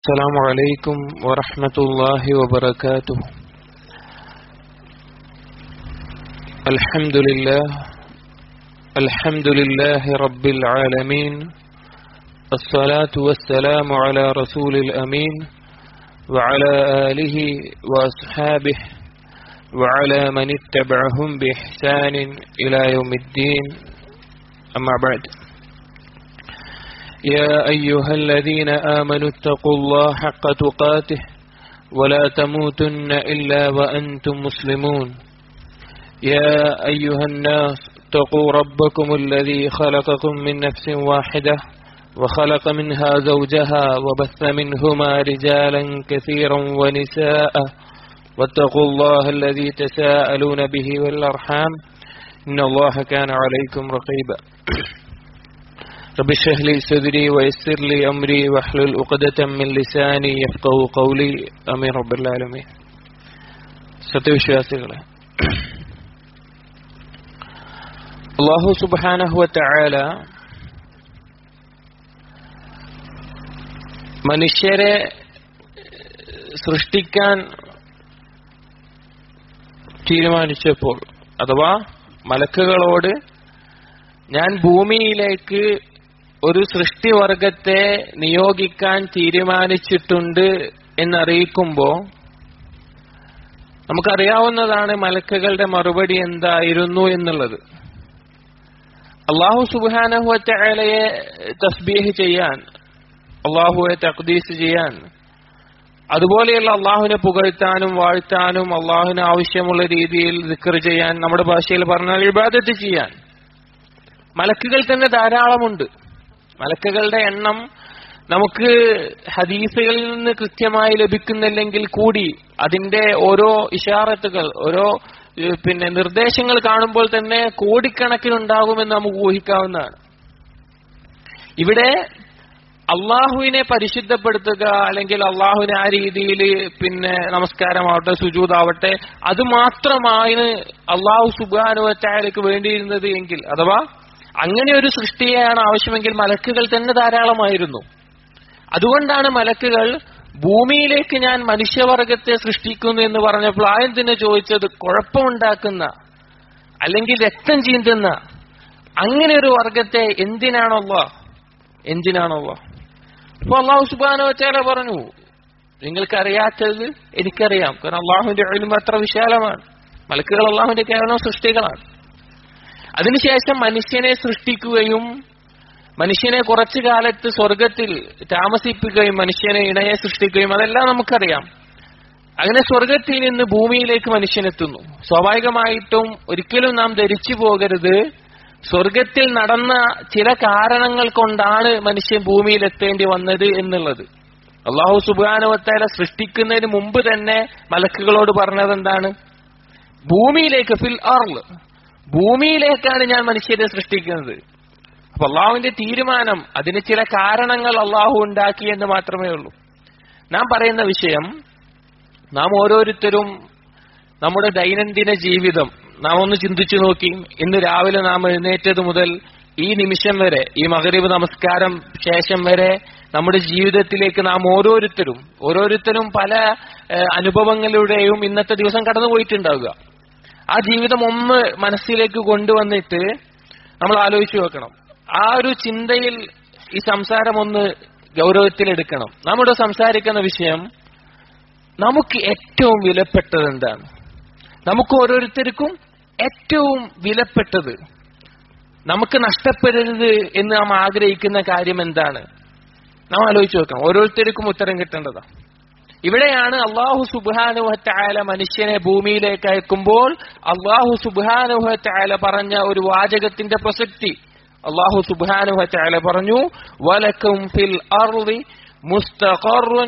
السلام عليكم ورحمة الله وبركاته الحمد لله الحمد لله رب العالمين الصلاة والسلام على رسول الأمين وعلى آله وأصحابه وعلى من اتبعهم بإحسان إلى يوم الدين أما بعد يا أيها الذين آمنوا اتقوا الله حق تقاته ولا تموتن إلا وأنتم مسلمون يا أيها الناس اتقوا ربكم الذي خلقكم من نفس واحدة وخلق منها زوجها وبث منهما رجالا كثيرا ونساء واتقوا الله الذي تساءلون به والأرحام إن الله كان عليكم رقيبا رب اشرح لي صدري ويسر لي أمري واحلل عقدة من لساني يفقه قولي أمين رب العالمين സത്യവിശ്വാസികളെ അള്ളാഹു സുബാനഹുവ തആല മനുഷ്യരെ സൃഷ്ടിക്കാൻ തീരുമാനിച്ചപ്പോൾ അഥവാ മലക്കുകളോട് ഞാൻ ഭൂമിയിലേക്ക് ഒരു സൃഷ്ടിവർഗത്തെ നിയോഗിക്കാൻ തീരുമാനിച്ചിട്ടുണ്ട് എന്നറിയിക്കുമ്പോൾ നമുക്കറിയാവുന്നതാണ് മലക്കുകളുടെ മറുപടി എന്തായിരുന്നു എന്നുള്ളത് അള്ളാഹു സുബാനഹുവറ്റലയെ തസ്ബീഹ് ചെയ്യാൻ അള്ളാഹുവെ തഖ്ദീസ് ചെയ്യാൻ അതുപോലെയുള്ള അള്ളാഹുവിനെ പുകഴ്ത്താനും വാഴ്ത്താനും അള്ളാഹുവിന് ആവശ്യമുള്ള രീതിയിൽ ദിക്കർ ചെയ്യാൻ നമ്മുടെ ഭാഷയിൽ പറഞ്ഞാൽ ഇബാദത്ത് ചെയ്യാൻ മലക്കുകൾ തന്നെ ധാരാളമുണ്ട് മലക്കുകളുടെ എണ്ണം നമുക്ക് ഹദീസുകളിൽ നിന്ന് കൃത്യമായി ലഭിക്കുന്നില്ലെങ്കിൽ കൂടി അതിന്റെ ഓരോ ഇഷാറത്തുകൾ ഓരോ പിന്നെ നിർദ്ദേശങ്ങൾ കാണുമ്പോൾ തന്നെ കോടിക്കണക്കിനുണ്ടാകുമെന്ന് നമുക്ക് ഊഹിക്കാവുന്നതാണ് ഇവിടെ അള്ളാഹുവിനെ പരിശുദ്ധപ്പെടുത്തുക അല്ലെങ്കിൽ അള്ളാഹുവിനെ ആ രീതിയിൽ പിന്നെ നമസ്കാരമാവട്ടെ സുജൂതാവട്ടെ അത് മാത്രമാണ് അള്ളാഹു സുബാനുവറ്റായാലേക്ക് വേണ്ടിയിരുന്നത് എങ്കിൽ അഥവാ അങ്ങനെ ഒരു സൃഷ്ടിയെയാണ് ആവശ്യമെങ്കിൽ മലക്കുകൾ തന്നെ ധാരാളമായിരുന്നു അതുകൊണ്ടാണ് മലക്കുകൾ ഭൂമിയിലേക്ക് ഞാൻ മനുഷ്യവർഗത്തെ സൃഷ്ടിക്കുന്നു എന്ന് പറഞ്ഞപ്പോൾ ആദ്യം തന്നെ ചോദിച്ചത് കുഴപ്പമുണ്ടാക്കുന്ന അല്ലെങ്കിൽ രക്തം ചീന്തുന്ന അങ്ങനെ ഒരു വർഗത്തെ എന്തിനാണല്ലോ എന്തിനാണല്ലോ അപ്പൊ അള്ളാഹു സുബാനോ ചേല പറഞ്ഞു നിങ്ങൾക്കറിയാത്തത് എനിക്കറിയാം കാരണം അള്ളാഹുവിന്റെ എഴുതുമ്പോ അത്ര വിശാലമാണ് മലക്കുകൾ അള്ളാഹുവിന്റെ കേവലം സൃഷ്ടികളാണ് അതിനുശേഷം മനുഷ്യനെ സൃഷ്ടിക്കുകയും മനുഷ്യനെ കുറച്ചു കാലത്ത് സ്വർഗത്തിൽ താമസിപ്പിക്കുകയും മനുഷ്യനെ ഇണയെ സൃഷ്ടിക്കുകയും അതെല്ലാം നമുക്കറിയാം അങ്ങനെ സ്വർഗത്തിൽ നിന്ന് ഭൂമിയിലേക്ക് മനുഷ്യനെത്തുന്നു സ്വാഭാവികമായിട്ടും ഒരിക്കലും നാം ധരിച്ചു പോകരുത് സ്വർഗത്തിൽ നടന്ന ചില കാരണങ്ങൾ കൊണ്ടാണ് മനുഷ്യൻ ഭൂമിയിൽ എത്തേണ്ടി വന്നത് എന്നുള്ളത് അള്ളാഹു സുബാനുവത്താല സൃഷ്ടിക്കുന്നതിന് മുമ്പ് തന്നെ മലക്കുകളോട് പറഞ്ഞത് എന്താണ് ഭൂമിയിലേക്ക് ഫിൽ ആർല് ഭൂമിയിലേക്കാണ് ഞാൻ മനുഷ്യരെ സൃഷ്ടിക്കുന്നത് അപ്പൊ അള്ളാഹുവിന്റെ തീരുമാനം അതിന് ചില കാരണങ്ങൾ അള്ളാഹു ഉണ്ടാക്കി എന്ന് മാത്രമേ ഉള്ളൂ നാം പറയുന്ന വിഷയം നാം ഓരോരുത്തരും നമ്മുടെ ദൈനംദിന ജീവിതം നാം ഒന്ന് ചിന്തിച്ചു നോക്കി ഇന്ന് രാവിലെ നാം എഴുന്നേറ്റത് മുതൽ ഈ നിമിഷം വരെ ഈ മകരീബ് നമസ്കാരം ശേഷം വരെ നമ്മുടെ ജീവിതത്തിലേക്ക് നാം ഓരോരുത്തരും ഓരോരുത്തരും പല അനുഭവങ്ങളിലൂടെയും ഇന്നത്തെ ദിവസം കടന്നുപോയിട്ടുണ്ടാവുക ആ ജീവിതം ഒന്ന് മനസ്സിലേക്ക് കൊണ്ടുവന്നിട്ട് നമ്മൾ ആലോചിച്ചു നോക്കണം ആ ഒരു ചിന്തയിൽ ഈ സംസാരം ഒന്ന് ഗൗരവത്തിലെടുക്കണം നമ്മുടെ സംസാരിക്കുന്ന വിഷയം നമുക്ക് ഏറ്റവും വിലപ്പെട്ടത് എന്താണ് നമുക്ക് ഓരോരുത്തർക്കും ഏറ്റവും വിലപ്പെട്ടത് നമുക്ക് നഷ്ടപ്പെടരുത് എന്ന് നാം ആഗ്രഹിക്കുന്ന കാര്യം എന്താണ് നാം ആലോചിച്ച് നോക്കണം ഓരോരുത്തർക്കും ഉത്തരം കിട്ടേണ്ടതാ ഇവിടെയാണ് അള്ളാഹു സുബാനുഹത്തായ മനുഷ്യനെ ഭൂമിയിലേക്ക് അയക്കുമ്പോൾ അള്ളാഹു സുബാനുഹത്തായ പറഞ്ഞ ഒരു വാചകത്തിന്റെ പ്രസക്തി അള്ളാഹു സുബാനുഹത്തായ പറഞ്ഞു വലക്കും ഫിൽ അർളി മുസ്തഖറുൻ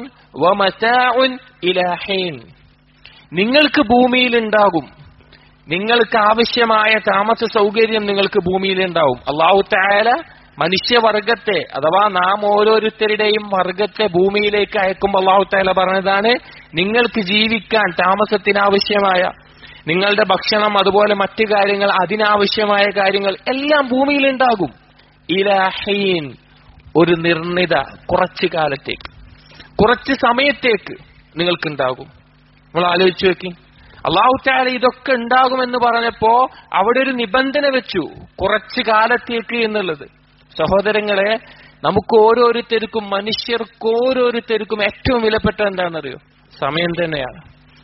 വമതാഉൻ ഇലാഹീൻ നിങ്ങൾക്ക് ഭൂമിയിൽ ഉണ്ടാകും നിങ്ങൾക്ക് ആവശ്യമായ താമസ സൗകര്യം നിങ്ങൾക്ക് ഭൂമിയിൽ ഉണ്ടാവും അള്ളാഹു തായാല മനുഷ്യവർഗത്തെ അഥവാ നാം ഓരോരുത്തരുടെയും വർഗത്തെ ഭൂമിയിലേക്ക് അയക്കുമ്പോൾ അള്ളാഹു തായാല പറഞ്ഞതാണ് നിങ്ങൾക്ക് ജീവിക്കാൻ താമസത്തിനാവശ്യമായ നിങ്ങളുടെ ഭക്ഷണം അതുപോലെ മറ്റു കാര്യങ്ങൾ അതിനാവശ്യമായ കാര്യങ്ങൾ എല്ലാം ഭൂമിയിൽ ഉണ്ടാകും ഇലാഹീൻ ഒരു നിർണിത കുറച്ചു കാലത്തേക്ക് കുറച്ച് സമയത്തേക്ക് നിങ്ങൾക്കുണ്ടാകും നമ്മൾ ആലോചിച്ചു നോക്കി അള്ളാഹു താല ഇതൊക്കെ ഉണ്ടാകുമെന്ന് പറഞ്ഞപ്പോ അവിടെ ഒരു നിബന്ധന വെച്ചു കുറച്ച് കാലത്തേക്ക് എന്നുള്ളത് സഹോദരങ്ങളെ നമുക്ക് ഓരോരുത്തർക്കും മനുഷ്യർക്ക് ഓരോരുത്തർക്കും ഏറ്റവും വിലപ്പെട്ട എന്താണെന്നറിയോ സമയം തന്നെയാണ്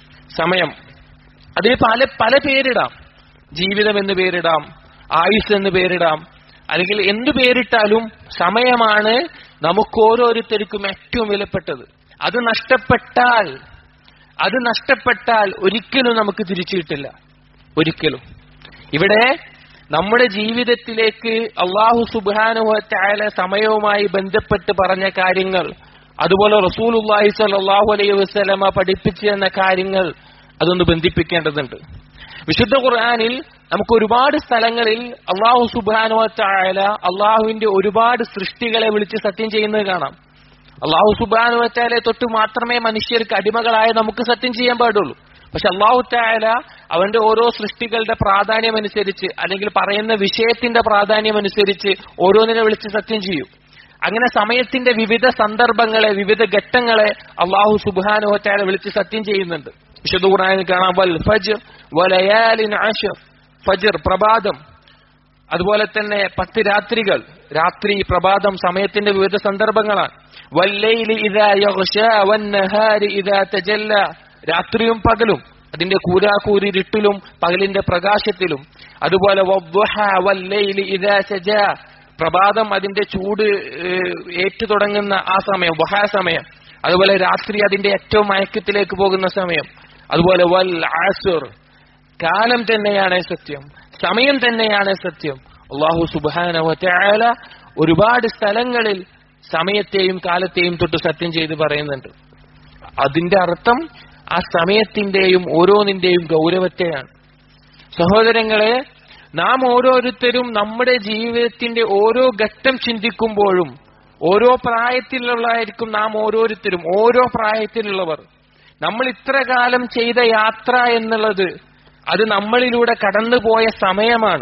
സമയം അതിന് പല പല പേരിടാം ജീവിതം എന്ന് പേരിടാം ആയുസ് എന്ന് പേരിടാം അല്ലെങ്കിൽ എന്തു പേരിട്ടാലും സമയമാണ് നമുക്ക് ഓരോരുത്തർക്കും ഏറ്റവും വിലപ്പെട്ടത് അത് നഷ്ടപ്പെട്ടാൽ അത് നഷ്ടപ്പെട്ടാൽ ഒരിക്കലും നമുക്ക് തിരിച്ചു കിട്ടില്ല ഒരിക്കലും ഇവിടെ നമ്മുടെ ജീവിതത്തിലേക്ക് അള്ളാഹു സുബാനുഭവത്തായ സമയവുമായി ബന്ധപ്പെട്ട് പറഞ്ഞ കാര്യങ്ങൾ അതുപോലെ റസൂലുല്ലാഹി സല്ലാഹു അലൈഹി വസ്ലമ പഠിപ്പിച്ചു തന്ന കാര്യങ്ങൾ അതൊന്ന് ബന്ധിപ്പിക്കേണ്ടതുണ്ട് വിശുദ്ധ ഖുർആാനിൽ നമുക്ക് ഒരുപാട് സ്ഥലങ്ങളിൽ അള്ളാഹു സുബാനുവത്തായ അള്ളാഹുവിന്റെ ഒരുപാട് സൃഷ്ടികളെ വിളിച്ച് സത്യം ചെയ്യുന്നത് കാണാം അള്ളാഹു സുബാനുവറ്റാലെ തൊട്ട് മാത്രമേ മനുഷ്യർക്ക് അടിമകളായ നമുക്ക് സത്യം ചെയ്യാൻ പാടുള്ളൂ പക്ഷെ അള്ളാഹു തായാല അവന്റെ ഓരോ സൃഷ്ടികളുടെ പ്രാധാന്യം അനുസരിച്ച് അല്ലെങ്കിൽ പറയുന്ന വിഷയത്തിന്റെ പ്രാധാന്യം അനുസരിച്ച് ഓരോന്നിനെ വിളിച്ച് സത്യം ചെയ്യും അങ്ങനെ സമയത്തിന്റെ വിവിധ സന്ദർഭങ്ങളെ വിവിധ ഘട്ടങ്ങളെ അള്ളാഹു സുബാനുവറ്റാല വിളിച്ച് സത്യം ചെയ്യുന്നുണ്ട് വിശുദ്ധ ഖുർആനിൽ കാണാം വൽ ഫജ്ർ വലയാലിൻ അഷർ ഫജ്ർ പ്രഭാതം അതുപോലെ തന്നെ പത്ത് രാത്രികൾ രാത്രി പ്രഭാതം സമയത്തിന്റെ വിവിധ സന്ദർഭങ്ങളാണ് വല്ലൈലി ഇദാ യഗ്ഷ വന്നഹാരി ഇദാ തജല്ല രാത്രിയും പകലും അതിന്റെ കൂരാക്കൂരിരുട്ടിലും പകലിന്റെ പ്രകാശത്തിലും അതുപോലെ വദ്ദുഹ വല്ലൈലി ഇദാ സജ പ്രഭാതം അതിന്റെ ചൂട് ഏറ്റു തുടങ്ങുന്ന ആ സമയം വഹാ സമയം അതുപോലെ രാത്രി അതിന്റെ ഏറ്റവും മയക്കത്തിലേക്ക് പോകുന്ന സമയം അതുപോലെ വൽ ആസുർ കാലം തന്നെയാണ് സത്യം സമയം തന്നെയാണ് സത്യം അള്ളാഹു സുബാന ഒരുപാട് സ്ഥലങ്ങളിൽ സമയത്തെയും കാലത്തെയും തൊട്ട് സത്യം ചെയ്ത് പറയുന്നുണ്ട് അതിന്റെ അർത്ഥം ആ സമയത്തിന്റെയും ഓരോന്നിന്റെയും ഗൗരവത്തെയാണ് സഹോദരങ്ങളെ നാം ഓരോരുത്തരും നമ്മുടെ ജീവിതത്തിന്റെ ഓരോ ഘട്ടം ചിന്തിക്കുമ്പോഴും ഓരോ പ്രായത്തിലുള്ളതായിരിക്കും നാം ഓരോരുത്തരും ഓരോ പ്രായത്തിലുള്ളവർ നമ്മൾ ഇത്ര കാലം ചെയ്ത യാത്ര എന്നുള്ളത് അത് നമ്മളിലൂടെ കടന്നുപോയ സമയമാണ്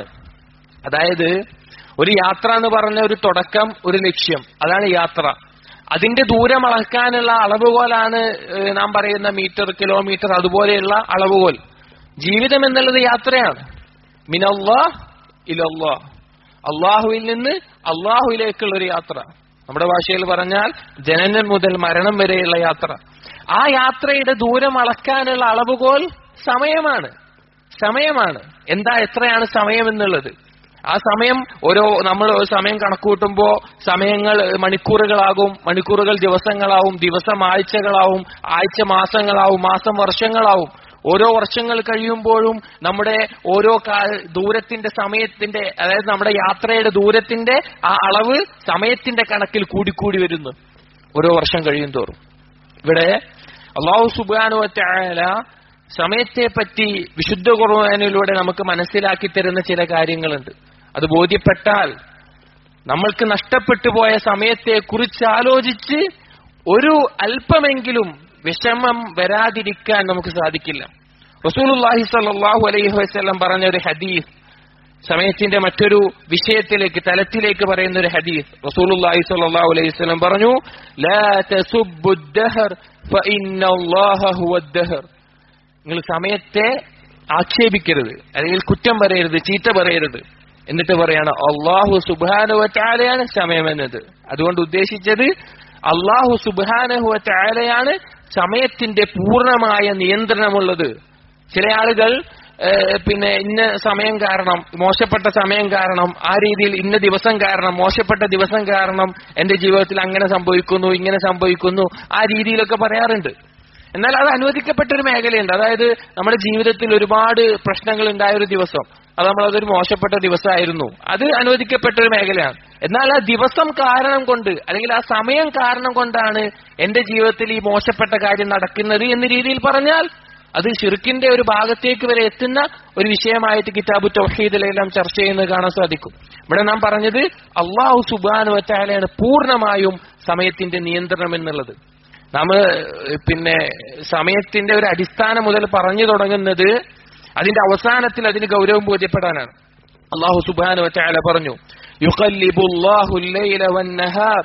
അതായത് ഒരു യാത്ര എന്ന് പറഞ്ഞ ഒരു തുടക്കം ഒരു ലക്ഷ്യം അതാണ് യാത്ര അതിന്റെ ദൂരം അളക്കാനുള്ള അളവുകോലാണ് നാം പറയുന്ന മീറ്റർ കിലോമീറ്റർ അതുപോലെയുള്ള അളവുകോൽ ജീവിതം എന്നുള്ളത് യാത്രയാണ് മിനല്ലാഹ് ഇലല്ലാഹ് അള്ളാഹുവിൽ നിന്ന് അള്ളാഹുവിലേക്കുള്ള ഒരു യാത്ര നമ്മുടെ ഭാഷയിൽ പറഞ്ഞാൽ ജനനം മുതൽ മരണം വരെയുള്ള യാത്ര ആ യാത്രയുടെ ദൂരം അളക്കാനുള്ള അളവുകോൽ സമയമാണ് സമയമാണ് എന്താ എത്രയാണ് സമയം എന്നുള്ളത് ആ സമയം ഓരോ നമ്മൾ സമയം കണക്കൂട്ടുമ്പോൾ സമയങ്ങൾ മണിക്കൂറുകളാകും മണിക്കൂറുകൾ ദിവസങ്ങളാവും ദിവസം ആഴ്ചകളാവും ആഴ്ച മാസങ്ങളാവും മാസം വർഷങ്ങളാവും ഓരോ വർഷങ്ങൾ കഴിയുമ്പോഴും നമ്മുടെ ഓരോ ദൂരത്തിന്റെ സമയത്തിന്റെ അതായത് നമ്മുടെ യാത്രയുടെ ദൂരത്തിന്റെ ആ അളവ് സമയത്തിന്റെ കണക്കിൽ കൂടിക്കൂടി വരുന്നു ഓരോ വർഷം കഴിയും തോറും ഇവിടെ അള്ളാഹു സുബാനുവല സമയത്തെ പറ്റി വിശുദ്ധ ഖുർആാനിലൂടെ നമുക്ക് മനസ്സിലാക്കി തരുന്ന ചില കാര്യങ്ങളുണ്ട് അത് ബോധ്യപ്പെട്ടാൽ നമ്മൾക്ക് നഷ്ടപ്പെട്ടു പോയ സമയത്തെ കുറിച്ച് ആലോചിച്ച് ഒരു അല്പമെങ്കിലും വിഷമം വരാതിരിക്കാൻ നമുക്ക് സാധിക്കില്ല റസൂലുല്ലാഹി സല്ലാഹു അലൈഹി വസ്ലം പറഞ്ഞ ഒരു ഹദീസ് സമയത്തിന്റെ മറ്റൊരു വിഷയത്തിലേക്ക് തലത്തിലേക്ക് പറയുന്ന ഒരു ഹദീസ് റസൂലുല്ലാഹി സല്ലാഹു അലൈഹി വസ്ലം പറഞ്ഞു ലാ തസുബ്ബു ദഹർ ഫഇന്നല്ലാഹ ഹുവ ദഹർ നിങ്ങൾ സമയത്തെ ആക്ഷേപിക്കരുത് അല്ലെങ്കിൽ കുറ്റം പറയരുത് ചീത്ത പറയരുത് എന്നിട്ട് പറയാണ് അള്ളാഹു സുബാനുവറ്റാലയാണ് സമയമെന്നത് അതുകൊണ്ട് ഉദ്ദേശിച്ചത് അള്ളാഹു സുബാനുവറ്റാലയാണ് സമയത്തിന്റെ പൂർണ്ണമായ നിയന്ത്രണമുള്ളത് ചില ആളുകൾ പിന്നെ ഇന്ന സമയം കാരണം മോശപ്പെട്ട സമയം കാരണം ആ രീതിയിൽ ഇന്ന ദിവസം കാരണം മോശപ്പെട്ട ദിവസം കാരണം എന്റെ ജീവിതത്തിൽ അങ്ങനെ സംഭവിക്കുന്നു ഇങ്ങനെ സംഭവിക്കുന്നു ആ രീതിയിലൊക്കെ പറയാറുണ്ട് എന്നാൽ അത് അനുവദിക്കപ്പെട്ട ഒരു മേഖലയുണ്ട് അതായത് നമ്മുടെ ജീവിതത്തിൽ ഒരുപാട് പ്രശ്നങ്ങൾ ഉണ്ടായ ഒരു ദിവസം അത് നമ്മളതൊരു മോശപ്പെട്ട ദിവസമായിരുന്നു അത് അനുവദിക്കപ്പെട്ട ഒരു മേഖലയാണ് എന്നാൽ ആ ദിവസം കാരണം കൊണ്ട് അല്ലെങ്കിൽ ആ സമയം കാരണം കൊണ്ടാണ് എന്റെ ജീവിതത്തിൽ ഈ മോശപ്പെട്ട കാര്യം നടക്കുന്നത് എന്ന രീതിയിൽ പറഞ്ഞാൽ അത് ഷിർക്കിന്റെ ഒരു ഭാഗത്തേക്ക് വരെ എത്തുന്ന ഒരു വിഷയമായിട്ട് കിതാബു തൗഹീദിലെല്ലാം ചർച്ച ചെയ്യുന്നത് കാണാൻ സാധിക്കും ഇവിടെ നാം പറഞ്ഞത് അള്ളാഹു സുബാനു വറ്റാലയാണ് പൂർണ്ണമായും സമയത്തിന്റെ നിയന്ത്രണം എന്നുള്ളത് നാം പിന്നെ സമയത്തിന്റെ ഒരു അടിസ്ഥാനം മുതൽ പറഞ്ഞു തുടങ്ങുന്നത് അതിന്റെ അവസാനത്തിൽ അതിന് ഗൗരവം ബോധ്യപ്പെടാനാണ് അള്ളാഹു സുബാനു വറ്റാല പറഞ്ഞു യുഖല്ലിബുല്ലാഹു الليل والنهار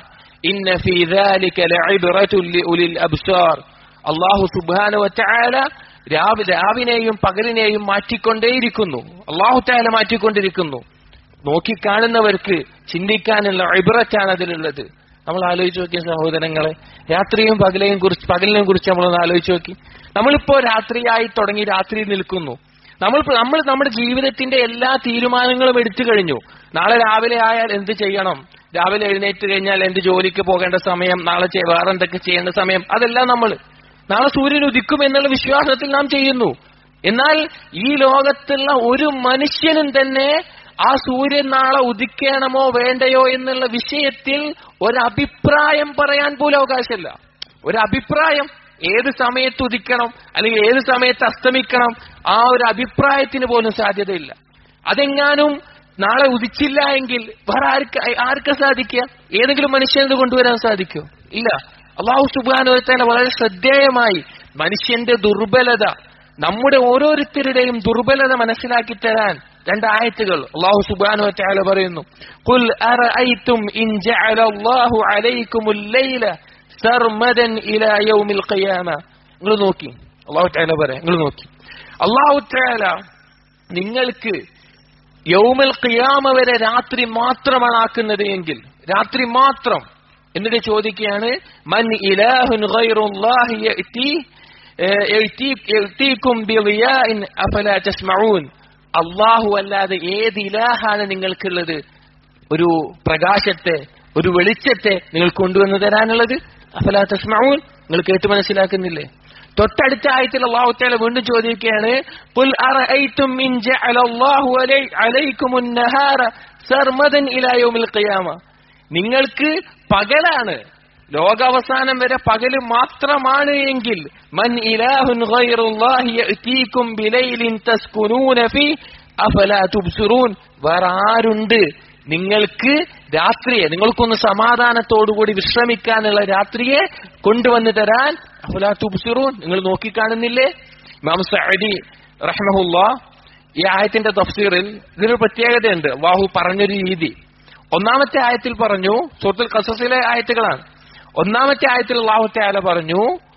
ഇന്ന ഫീ ذلك لعبرة لأولي الأبصار അള്ളാഹു സുബ്ഹാനഹു വതആല രാവിലെ രാവിനെയും പകലിനെയും മാറ്റിക്കൊണ്ടേയിരിക്കുന്നു അള്ളാഹു താല മാറ്റിക്കൊണ്ടിരിക്കുന്നു നോക്കിക്കാണുന്നവർക്ക് ചിന്തിക്കാനുള്ള ഇബ്രറ്റാണ് അതിലുള്ളത് നമ്മൾ ആലോചിച്ച് നോക്കിയ സഹോദരങ്ങളെ രാത്രിയും പകലെയും കുറിച്ച് പകലിനെ കുറിച്ച് നമ്മളൊന്ന് ആലോചിച്ച് നോക്കി നമ്മളിപ്പോ രാത്രിയായി തുടങ്ങി രാത്രിയിൽ നിൽക്കുന്നു നമ്മൾ നമ്മൾ നമ്മുടെ ജീവിതത്തിന്റെ എല്ലാ തീരുമാനങ്ങളും എടുത്തു കഴിഞ്ഞു നാളെ രാവിലെ ആയാൽ എന്ത് ചെയ്യണം രാവിലെ എഴുന്നേറ്റ് കഴിഞ്ഞാൽ എന്ത് ജോലിക്ക് പോകേണ്ട സമയം നാളെ ചെ- വേറെ എന്തൊക്കെ ചെയ്യേണ്ട സമയം അതെല്ലാം നമ്മൾ നാളെ സൂര്യൻ ഉദിക്കും എന്നുള്ള വിശ്വാസത്തിൽ നാം ചെയ്യുന്നു എന്നാൽ ഈ ലോകത്തുള്ള ഒരു മനുഷ്യനും തന്നെ ആ സൂര്യൻ നാളെ ഉദിക്കണമോ വേണ്ടയോ എന്നുള്ള വിഷയത്തിൽ ഒരഭിപ്രായം പറയാൻ പോലും അവകാശമില്ല ഒരഭിപ്രായം ഏത് സമയത്ത് ഉദിക്കണം അല്ലെങ്കിൽ ഏത് സമയത്ത് അസ്തമിക്കണം ആ ഒരു അഭിപ്രായത്തിന് പോലും സാധ്യതയില്ല അതെങ്ങാനും നാളെ ഉദിച്ചില്ല എങ്കിൽ വേറെ ആർക്ക് ആർക്ക് സാധിക്കുക ഏതെങ്കിലും മനുഷ്യന് കൊണ്ടുവരാൻ സാധിക്കുമോ ഇല്ല അള്ളാഹു സുബാനുവത്താല വളരെ ശ്രദ്ധേയമായി മനുഷ്യന്റെ ദുർബലത നമ്മുടെ ഓരോരുത്തരുടെയും ദുർബലത മനസ്സിലാക്കി തരാൻ രണ്ടായത്തുകൾ അള്ളാഹു സുബാനു വറ്റാല പറയുന്നു قل أرأيتم إن جعل الله عليكم الليل സർമദൻ ഇല യൗമിൽ ഖിയാമ നിങ്ങൾ നോക്കി അള്ളാഹു തആല പറയാം നിങ്ങൾ നോക്കി അള്ളാഹു തആല നിങ്ങൾക്ക് യൗമൽ ഖിയാമ വരെ രാത്രി മാത്രമാണ് ആക്കുന്നത് എങ്കിൽ രാത്രി മാത്രം എന്നിട്ട് ചോദിക്കുകയാണ് മൻ ഇലാഹുൻ ഗൈറുല്ലാഹി യഅതി ഏഹ്, യഅതി- യഅതീകും ബിളിയാഇൻ അഫലാ തസ്മഊൻ അള്ളാഹു അല്ലാതെ ഏത് ഇലാഹാണ് നിങ്ങൾക്കുള്ളത് ഒരു പ്രകാശത്തെ ഒരു വെളിച്ചത്തെ നിങ്ങൾ കൊണ്ടുവന്ന് തരാനുള്ളത് അഫലാ തസ്മഊൻ നിങ്ങൾ കേട്ട് മനസ്സിലാക്കുന്നില്ലേ തൊട്ടടുത്ത ആയത്തിൽ അള്ളാഹു തആല വീണ്ടും ചോദിക്കുകയാണ് ഖുൽ അറഅയ്തും ഇൻ ജഅലല്ലാഹു അലൈ- അലൈക്കുമുൻ നഹാറ സർമദൻ ഇലാ യൗമിൽ ഖിയാമ നിങ്ങൾക്ക് പകലാണ് ലോകാവസാനം വരെ പകല് മാത്രമാണ് എങ്കിൽ മൻ ഇലാഹുൻ ഗൈറുല്ലാഹി യഅതീകും ബിലൈലിൻ തസ്കുനൂന ഫീ അഫലാ തുബ്സിറൂൻ വേറെ ആരുണ്ട് നിങ്ങൾക്ക് രാത്രിയെ നിങ്ങൾക്കൊന്ന് സമാധാനത്തോടുകൂടി വിശ്രമിക്കാനുള്ള രാത്രിയെ കൊണ്ടുവന്ന് തരാൻ അഫലാ തുബ്സിറൂൻ നിങ്ങൾ നോക്കിക്കാണുന്നില്ലേ ഇമാം സഅദി റഹ്മഹുല്ല ഈ ആയത്തിന്റെ തഫ്സീറിൽ ഇതിനൊരു പ്രത്യേകതയുണ്ട് അള്ളാഹു പറഞ്ഞൊരു രീതി ഒന്നാമത്തെ ആയത്തിൽ പറഞ്ഞു സൂറത്തുൽ ഖസസിലെ ആയത്തുകളാണ് ഒന്നാമത്തെ ആയത്തിൽ അള്ളാഹു തആല പറഞ്ഞു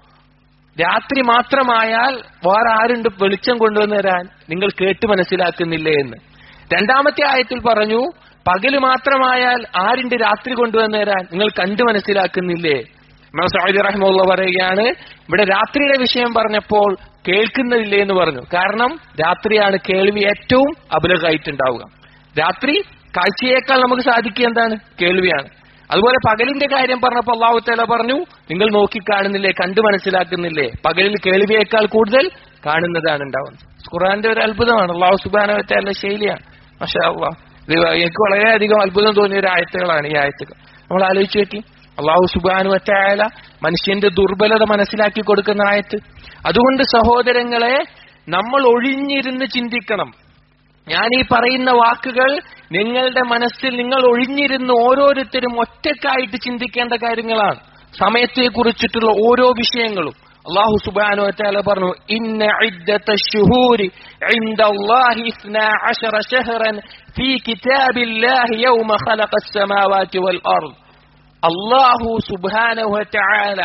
രാത്രി മാത്രമായാൽ വേറെ ആരുണ്ട് വെളിച്ചം കൊണ്ടുവന്ന് തരാൻ നിങ്ങൾ കേട്ട് മനസ്സിലാക്കുന്നില്ലേ എന്ന് രണ്ടാമത്തെ ആയത്തിൽ പറഞ്ഞു പകല് മാത്രമായാൽ ആരുണ്ട് രാത്രി കൊണ്ടുവന്ന് തരാൻ നിങ്ങൾ കണ്ടു മനസ്സിലാക്കുന്നില്ലേ ഇമാം സഅദി റഹ്മുള്ള പറയുകയാണ് ഇവിടെ രാത്രിയുടെ വിഷയം പറഞ്ഞപ്പോൾ കേൾക്കുന്നില്ലേ എന്ന് പറഞ്ഞു കാരണം രാത്രിയാണ് കേൾവി ഏറ്റവും അബലകായിട്ടുണ്ടാവുക രാത്രി കാഴ്ചയേക്കാൾ നമുക്ക് സാധിക്കുക എന്താണ് കേൾവിയാണ് അതുപോലെ പകലിന്റെ കാര്യം പറഞ്ഞപ്പോൾ അള്ളാഹു തആല പറഞ്ഞു നിങ്ങൾ നോക്കി കാണുന്നില്ലേ കണ്ടു മനസ്സിലാക്കുന്നില്ലേ പകലിൽ കേൾവിയേക്കാൾ കൂടുതൽ കാണുന്നതാണ് ഉണ്ടാവുന്നത് ഖുറാന്റെ ഒരു അത്ഭുതമാണ് അള്ളാഹു സുബാന തആല ശൈലിയാണ് പക്ഷേ അള്ളാഹ് ഇത് എനിക്ക് വളരെയധികം അത്ഭുതം തോന്നിയ ഒരു ആയത്തുകളാണ് ഈ ആയത്തുകൾ നമ്മൾ ആലോചിച്ച് നോക്കി അള്ളാഹു സുബാനു വറ്റായാല മനുഷ്യന്റെ ദുർബലത മനസ്സിലാക്കി കൊടുക്കുന്ന ആയത്ത് അതുകൊണ്ട് സഹോദരങ്ങളെ നമ്മൾ ഒഴിഞ്ഞിരുന്ന് ചിന്തിക്കണം ഞാൻ ഈ പറയുന്ന വാക്കുകൾ നിങ്ങളുടെ മനസ്സിൽ നിങ്ങൾ ഒഴിഞ്ഞിരുന്ന് ഓരോരുത്തരും ഒറ്റക്കായിട്ട് ചിന്തിക്കേണ്ട കാര്യങ്ങളാണ് സമയത്തെ കുറിച്ചിട്ടുള്ള ഓരോ വിഷയങ്ങളും അള്ളാഹു സുബാനു വറ്റാല പറഞ്ഞു ഇന്ന ഇദ്ദത്ത ശുഹൂരി عند الله اثنا عشر شهرا في كتاب الله يوم خلق السماوات والأرض അള്ളാഹു സുബാനഹു വതആല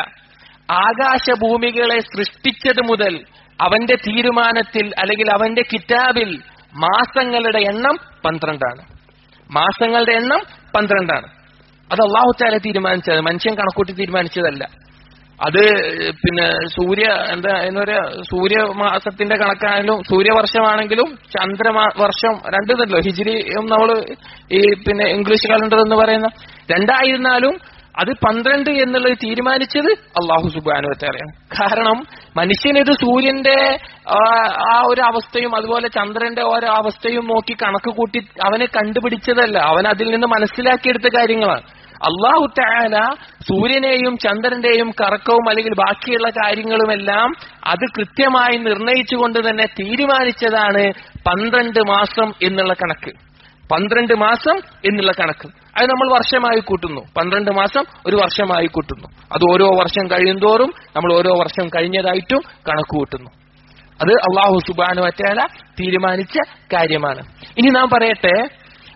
ആകാശഭൂമികളെ സൃഷ്ടിച്ചത് മുതൽ അവന്റെ തീരുമാനത്തിൽ അല്ലെങ്കിൽ അവന്റെ കിതാബിൽ മാസങ്ങളുടെ എണ്ണം പന്ത്രണ്ടാണ് മാസങ്ങളുടെ എണ്ണം പന്ത്രണ്ടാണ് അത് അള്ളാഹു താല തീരുമാനിച്ചത് മനുഷ്യൻ കണക്കൂട്ടി തീരുമാനിച്ചതല്ല അത് പിന്നെ സൂര്യ എന്താ എന്ന് പറയാ സൂര്യ മാസത്തിന്റെ കണക്കായാലും സൂര്യവർഷമാണെങ്കിലും ചന്ദ്രമാ വർഷം രണ്ടുതല്ലോ ഹിജിരി നമ്മൾ ഈ പിന്നെ ഇംഗ്ലീഷ് കലണ്ടർ എന്ന് പറയുന്ന രണ്ടായിരുന്നാലും അത് പന്ത്രണ്ട് എന്നുള്ളത് തീരുമാനിച്ചത് അള്ളാഹു സുബാനുവത്തേറെയാണ് കാരണം മനുഷ്യനിത് സൂര്യന്റെ ആ, ആ ഒരു അവസ്ഥയും അതുപോലെ ചന്ദ്രന്റെ ഓരോ അവസ്ഥയും നോക്കി കണക്ക് കൂട്ടി അവന് കണ്ടുപിടിച്ചതല്ല അവൻ അതിൽ നിന്ന് മനസ്സിലാക്കിയെടുത്ത കാര്യങ്ങളാണ് അള്ളാഹു താല സൂര്യനെയും ചന്ദ്രന്റെയും കറക്കവും അല്ലെങ്കിൽ ബാക്കിയുള്ള കാര്യങ്ങളുമെല്ലാം അത് കൃത്യമായി നിർണയിച്ചുകൊണ്ട് തന്നെ തീരുമാനിച്ചതാണ് പന്ത്രണ്ട് മാസം എന്നുള്ള കണക്ക് പന്ത്രണ്ട് മാസം എന്നുള്ള കണക്ക് അത് നമ്മൾ വർഷമായി കൂട്ടുന്നു പന്ത്രണ്ട് മാസം ഒരു വർഷമായി കൂട്ടുന്നു അത് ഓരോ വർഷം കഴിയുന്തോറും നമ്മൾ ഓരോ വർഷം കഴിഞ്ഞതായിട്ടും കണക്ക് കൂട്ടുന്നു അത് അള്ളാഹു സുബാനു വറ്റാല തീരുമാനിച്ച കാര്യമാണ് ഇനി നാം പറയട്ടെ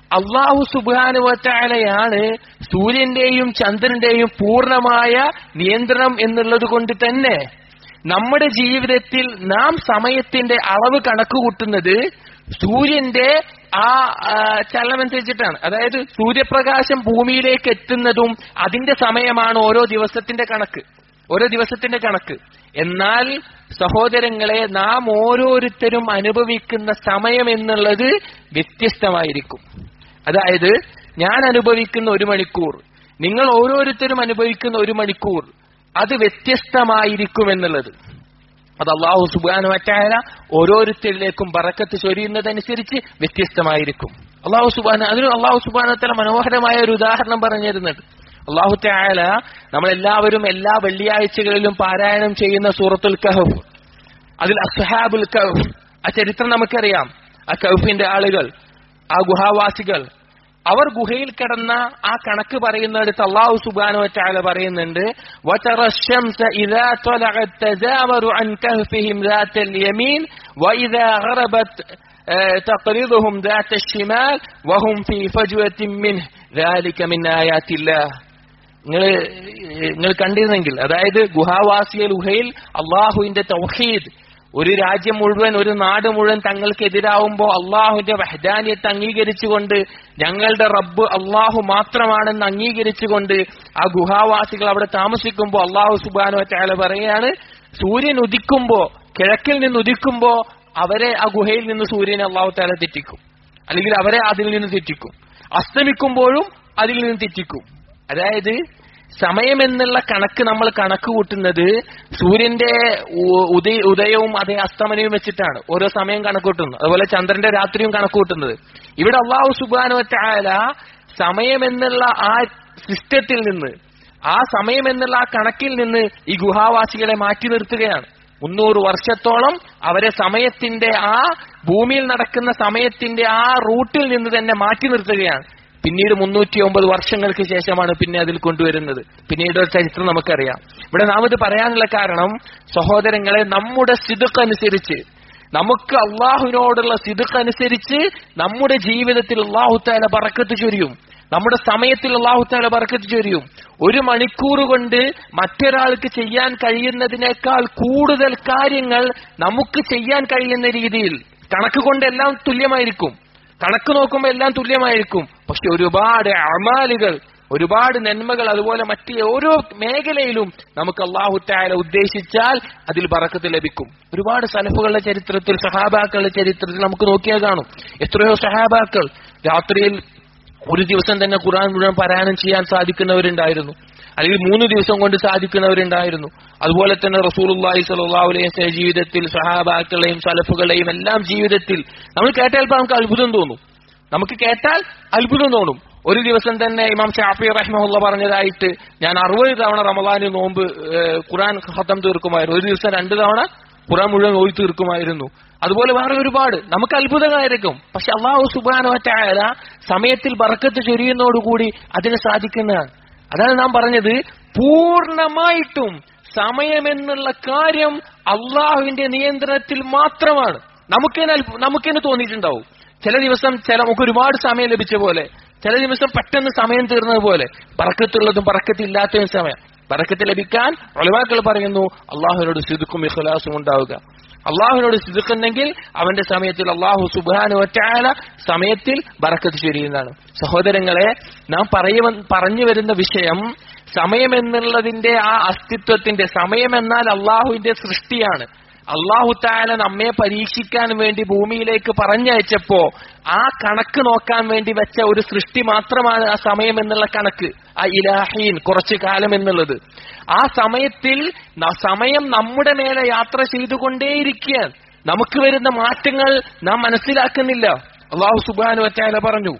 അള്ളാഹു സുബാനുവറ്റാലയാണ് സൂര്യന്റെയും ചന്ദ്രന്റെയും പൂർണ്ണമായ നിയന്ത്രണം എന്നുള്ളത് കൊണ്ട് തന്നെ നമ്മുടെ ജീവിതത്തിൽ നാം സമയത്തിന്റെ അളവ് കണക്ക് കൂട്ടുന്നത് സൂര്യന്റെ ആ ആ, ചലനമനുസരിച്ചിട്ടാണ് അതായത് സൂര്യപ്രകാശം ഭൂമിയിലേക്ക് എത്തുന്നതും അതിന്റെ സമയമാണ് ഓരോ ദിവസത്തിന്റെ കണക്ക് ഓരോ ദിവസത്തിന്റെ കണക്ക് എന്നാൽ സഹോദരങ്ങളെ നാം ഓരോരുത്തരും അനുഭവിക്കുന്ന സമയം എന്നുള്ളത് വ്യത്യസ്തമായിരിക്കും അതായത് ഞാൻ അനുഭവിക്കുന്ന ഒരു മണിക്കൂർ നിങ്ങൾ ഓരോരുത്തരും അനുഭവിക്കുന്ന ഒരു മണിക്കൂർ അത് വ്യത്യസ്തമായിരിക്കും എന്നുള്ളത് അത് അള്ളാഹു സുബാനു വറ്റായ ഓരോരുത്തരിലേക്കും ബറക്കത്ത് ചൊരിയുന്നതനുസരിച്ച് വ്യത്യസ്തമായിരിക്കും അള്ളാഹു സുബാന അതിന് അള്ളാഹു സുബാനത്തല മനോഹരമായ ഒരു ഉദാഹരണം പറഞ്ഞു തരുന്നുണ്ട് അള്ളാഹു തായാല നമ്മളെല്ലാവരും എല്ലാ വെള്ളിയാഴ്ചകളിലും പാരായണം ചെയ്യുന്ന സൂറത്തുൽ കഹഫ് അതിൽ അസ്ഹാബുൽ കഹഫ് ആ ചരിത്രം നമുക്കറിയാം ആ കഹഫിന്റെ ആളുകൾ ആ ഗുഹാവാസികൾ അവർ ഗുഹയിൽ കിടന്ന ആ കണക്ക് പറയുന്നിടത്ത് അള്ളാഹു സുബാനു വറ്റാല പറയുന്നുണ്ട് وَتَرَى الشَّمْسَ إِذَا طَلَعَتْ تَزَاوَرُ عَنْ كَهْفِهِمْ ذَاتَ الْيَمِينِ وَإِذَا غَرَبَتْ آه، تقرضهم ذات الشمال وهم في فجوة منه ذلك من آيات الله നിങ്ങൾ നിങ്ങൾ കണ്ടിരുന്നെങ്കിൽ അതായത് ഗുഹാവാസികൾ ഗുഹയിൽ അള്ളാഹുവിന്റെ തൗഹീദ് ഒരു രാജ്യം മുഴുവൻ ഒരു നാട് മുഴുവൻ തങ്ങൾക്കെതിരാവുമ്പോൾ അള്ളാഹുവിന്റെ വഹദാനിയത്ത് അംഗീകരിച്ചുകൊണ്ട് ഞങ്ങളുടെ റബ്ബ് അള്ളാഹു മാത്രമാണെന്ന് അംഗീകരിച്ചുകൊണ്ട് ആ ഗുഹാവാസികൾ അവിടെ താമസിക്കുമ്പോൾ അള്ളാഹു സുബാനു വറ്റാല പറയാണ് സൂര്യൻ ഉദിക്കുമ്പോ കിഴക്കിൽ നിന്ന് ഉദിക്കുമ്പോ അവരെ ആ ഗുഹയിൽ നിന്ന് സൂര്യനെ അള്ളാഹു താല തെറ്റിക്കും അല്ലെങ്കിൽ അവരെ അതിൽ നിന്ന് തെറ്റിക്കും അസ്തമിക്കുമ്പോഴും അതിൽ നിന്ന് തെറ്റിക്കും അതായത് സമയം എന്നുള്ള കണക്ക് നമ്മൾ കണക്ക് കൂട്ടുന്നത് സൂര്യന്റെ ഉ- ഉദയ ഉദയവും അതേ അസ്തമനവും വെച്ചിട്ടാണ് ഓരോ സമയം കണക്ക് കൂട്ടുന്നത് അതുപോലെ ചന്ദ്രന്റെ രാത്രിയും കണക്ക് കൂട്ടുന്നത് ഇവിടെ അള്ളാഹു സുബാനു വറ്റാല സമയം എന്നുള്ള ആ സിസ്റ്റത്തിൽ നിന്ന് ആ സമയം എന്നുള്ള ആ കണക്കിൽ നിന്ന് ഈ ഗുഹാവാസികളെ മാറ്റി നിർത്തുകയാണ് മുന്നൂറ് വർഷത്തോളം അവരെ സമയത്തിന്റെ ആ ഭൂമിയിൽ നടക്കുന്ന സമയത്തിന്റെ ആ റൂട്ടിൽ നിന്ന് തന്നെ മാറ്റി നിർത്തുകയാണ് പിന്നീട് മുന്നൂറ്റി ഒമ്പത് വർഷങ്ങൾക്ക് ശേഷമാണ് പിന്നെ അതിൽ കൊണ്ടുവരുന്നത് പിന്നീട് ഒരു ചരിത്രം നമുക്കറിയാം ഇവിടെ നാം ഇത് പറയാനുള്ള കാരണം സഹോദരങ്ങളെ നമ്മുടെ സിതുക്കനുസരിച്ച് നമുക്ക് അള്ളാഹുവിനോടുള്ള സിതുക്കനുസരിച്ച് നമ്മുടെ ജീവിതത്തിൽ അള്ളാഹു താല പറക്കത്ത് ചൊരിയും നമ്മുടെ സമയത്തിൽ അള്ളാഹു താല പറക്കത്ത് ചൊരിയും ഒരു മണിക്കൂർ കൊണ്ട് മറ്റൊരാൾക്ക് ചെയ്യാൻ കഴിയുന്നതിനേക്കാൾ കൂടുതൽ കാര്യങ്ങൾ നമുക്ക് ചെയ്യാൻ കഴിയുന്ന രീതിയിൽ കണക്ക് കൊണ്ടെല്ലാം തുല്യമായിരിക്കും കണക്ക് നോക്കുമ്പോൾ എല്ലാം തുല്യമായിരിക്കും പക്ഷെ ഒരുപാട് അമാലുകൾ ഒരുപാട് നന്മകൾ അതുപോലെ മറ്റ് ഓരോ മേഖലയിലും നമുക്ക് അള്ളാഹു താല ഉദ്ദേശിച്ചാൽ അതിൽ ബറക്കത്ത് ലഭിക്കും ഒരുപാട് സലഫുകളുടെ ചരിത്രത്തിൽ സഹാബാക്കളുടെ ചരിത്രത്തിൽ നമുക്ക് നോക്കിയാൽ കാണും എത്രയോ സഹാബാക്കൾ രാത്രിയിൽ ഒരു ദിവസം തന്നെ ഖുർആൻ മുഴുവൻ പാരായണം ചെയ്യാൻ സാധിക്കുന്നവരുണ്ടായിരുന്നു അല്ലെങ്കിൽ മൂന്ന് ദിവസം കൊണ്ട് സാധിക്കുന്നവരുണ്ടായിരുന്നു അതുപോലെ തന്നെ റസൂലുള്ളാഹി സ്വല്ലല്ലാഹു അലൈഹി വസല്ലം ജീവിതത്തിൽ സഹാബാക്കളെയും സലഫുകളെയും എല്ലാം ജീവിതത്തിൽ നമ്മൾ കേട്ടാൽ ഇപ്പൊ നമുക്ക് അത്ഭുതം തോന്നും നമുക്ക് കേട്ടാൽ അത്ഭുതം തോന്നും ഒരു ദിവസം തന്നെ ഇമാം ഷാഫി റഹ്മുള്ള പറഞ്ഞതായിട്ട് ഞാൻ അറുപത് തവണ റമദാന് നോമ്പ് ഏഹ്, ഖുർആൻ ഖത്തം തീർക്കുമായിരുന്നു ഒരു ദിവസം രണ്ട് തവണ ഖുർആൻ മുഴുവൻ ഓതി തീർക്കുമായിരുന്നു അതുപോലെ വേറെ ഒരുപാട് നമുക്ക് അത്ഭുതമായിരിക്കും പക്ഷെ അള്ളാഹു സുബാനുവറ്റായ സമയത്തിൽ ബറക്കത്ത് ചൊരിയുന്നതോടുകൂടി അതിന് സാധിക്കുന്നതാണ് അതാണ് നാം പറഞ്ഞത് പൂർണ്ണമായിട്ടും സമയമെന്നുള്ള കാര്യം അള്ളാഹുവിന്റെ നിയന്ത്രണത്തിൽ മാത്രമാണ് നമുക്കിന് അത്ഭു- നമുക്കിന് തോന്നിയിട്ടുണ്ടാവും ചില ദിവസം ചില നമുക്ക് ഒരുപാട് സമയം ലഭിച്ച പോലെ ചില ദിവസം പെട്ടെന്ന് സമയം തീർന്നത് പോലെ പറക്കത്തുള്ളതും പറക്കത്തില്ലാത്തതും സമയം പറക്കത്ത് ലഭിക്കാൻ ഒളിവാക്കൾ പറയുന്നു അള്ളാഹുവിനോട് സിദുക്കും ഇഖ്ലാസും ഉണ്ടാവുക അള്ളാഹുവിനോട് സിദുക്കുന്നെങ്കിൽ അവന്റെ സമയത്തിൽ അള്ളാഹു സുബാനു ഒറ്റായാല സമയത്തിൽ ബറക്കത്ത് ചൊരിയുന്നതാണ് സഹോദരങ്ങളെ നാം പറയുവ പറഞ്ഞു വരുന്ന വിഷയം സമയം എന്നുള്ളതിന്റെ ആ അസ്തിത്വത്തിന്റെ സമയം എന്നാൽ അള്ളാഹുവിന്റെ സൃഷ്ടിയാണ് അള്ളാഹു താല നമ്മെ പരീക്ഷിക്കാൻ വേണ്ടി ഭൂമിയിലേക്ക് പറഞ്ഞയച്ചപ്പോ ആ കണക്ക് നോക്കാൻ വേണ്ടി വെച്ച ഒരു സൃഷ്ടി മാത്രമാണ് ആ സമയം എന്നുള്ള കണക്ക് ആ ഇലാഹീൻ കുറച്ചു കാലം എന്നുള്ളത് ആ സമയത്തിൽ ന- സമയം നമ്മുടെ മേലെ യാത്ര ചെയ്തുകൊണ്ടേയിരിക്കുകയാണ് നമുക്ക് വരുന്ന മാറ്റങ്ങൾ നാം മനസ്സിലാക്കുന്നില്ല അള്ളാഹു സുബാനു വറ്റാല പറഞ്ഞു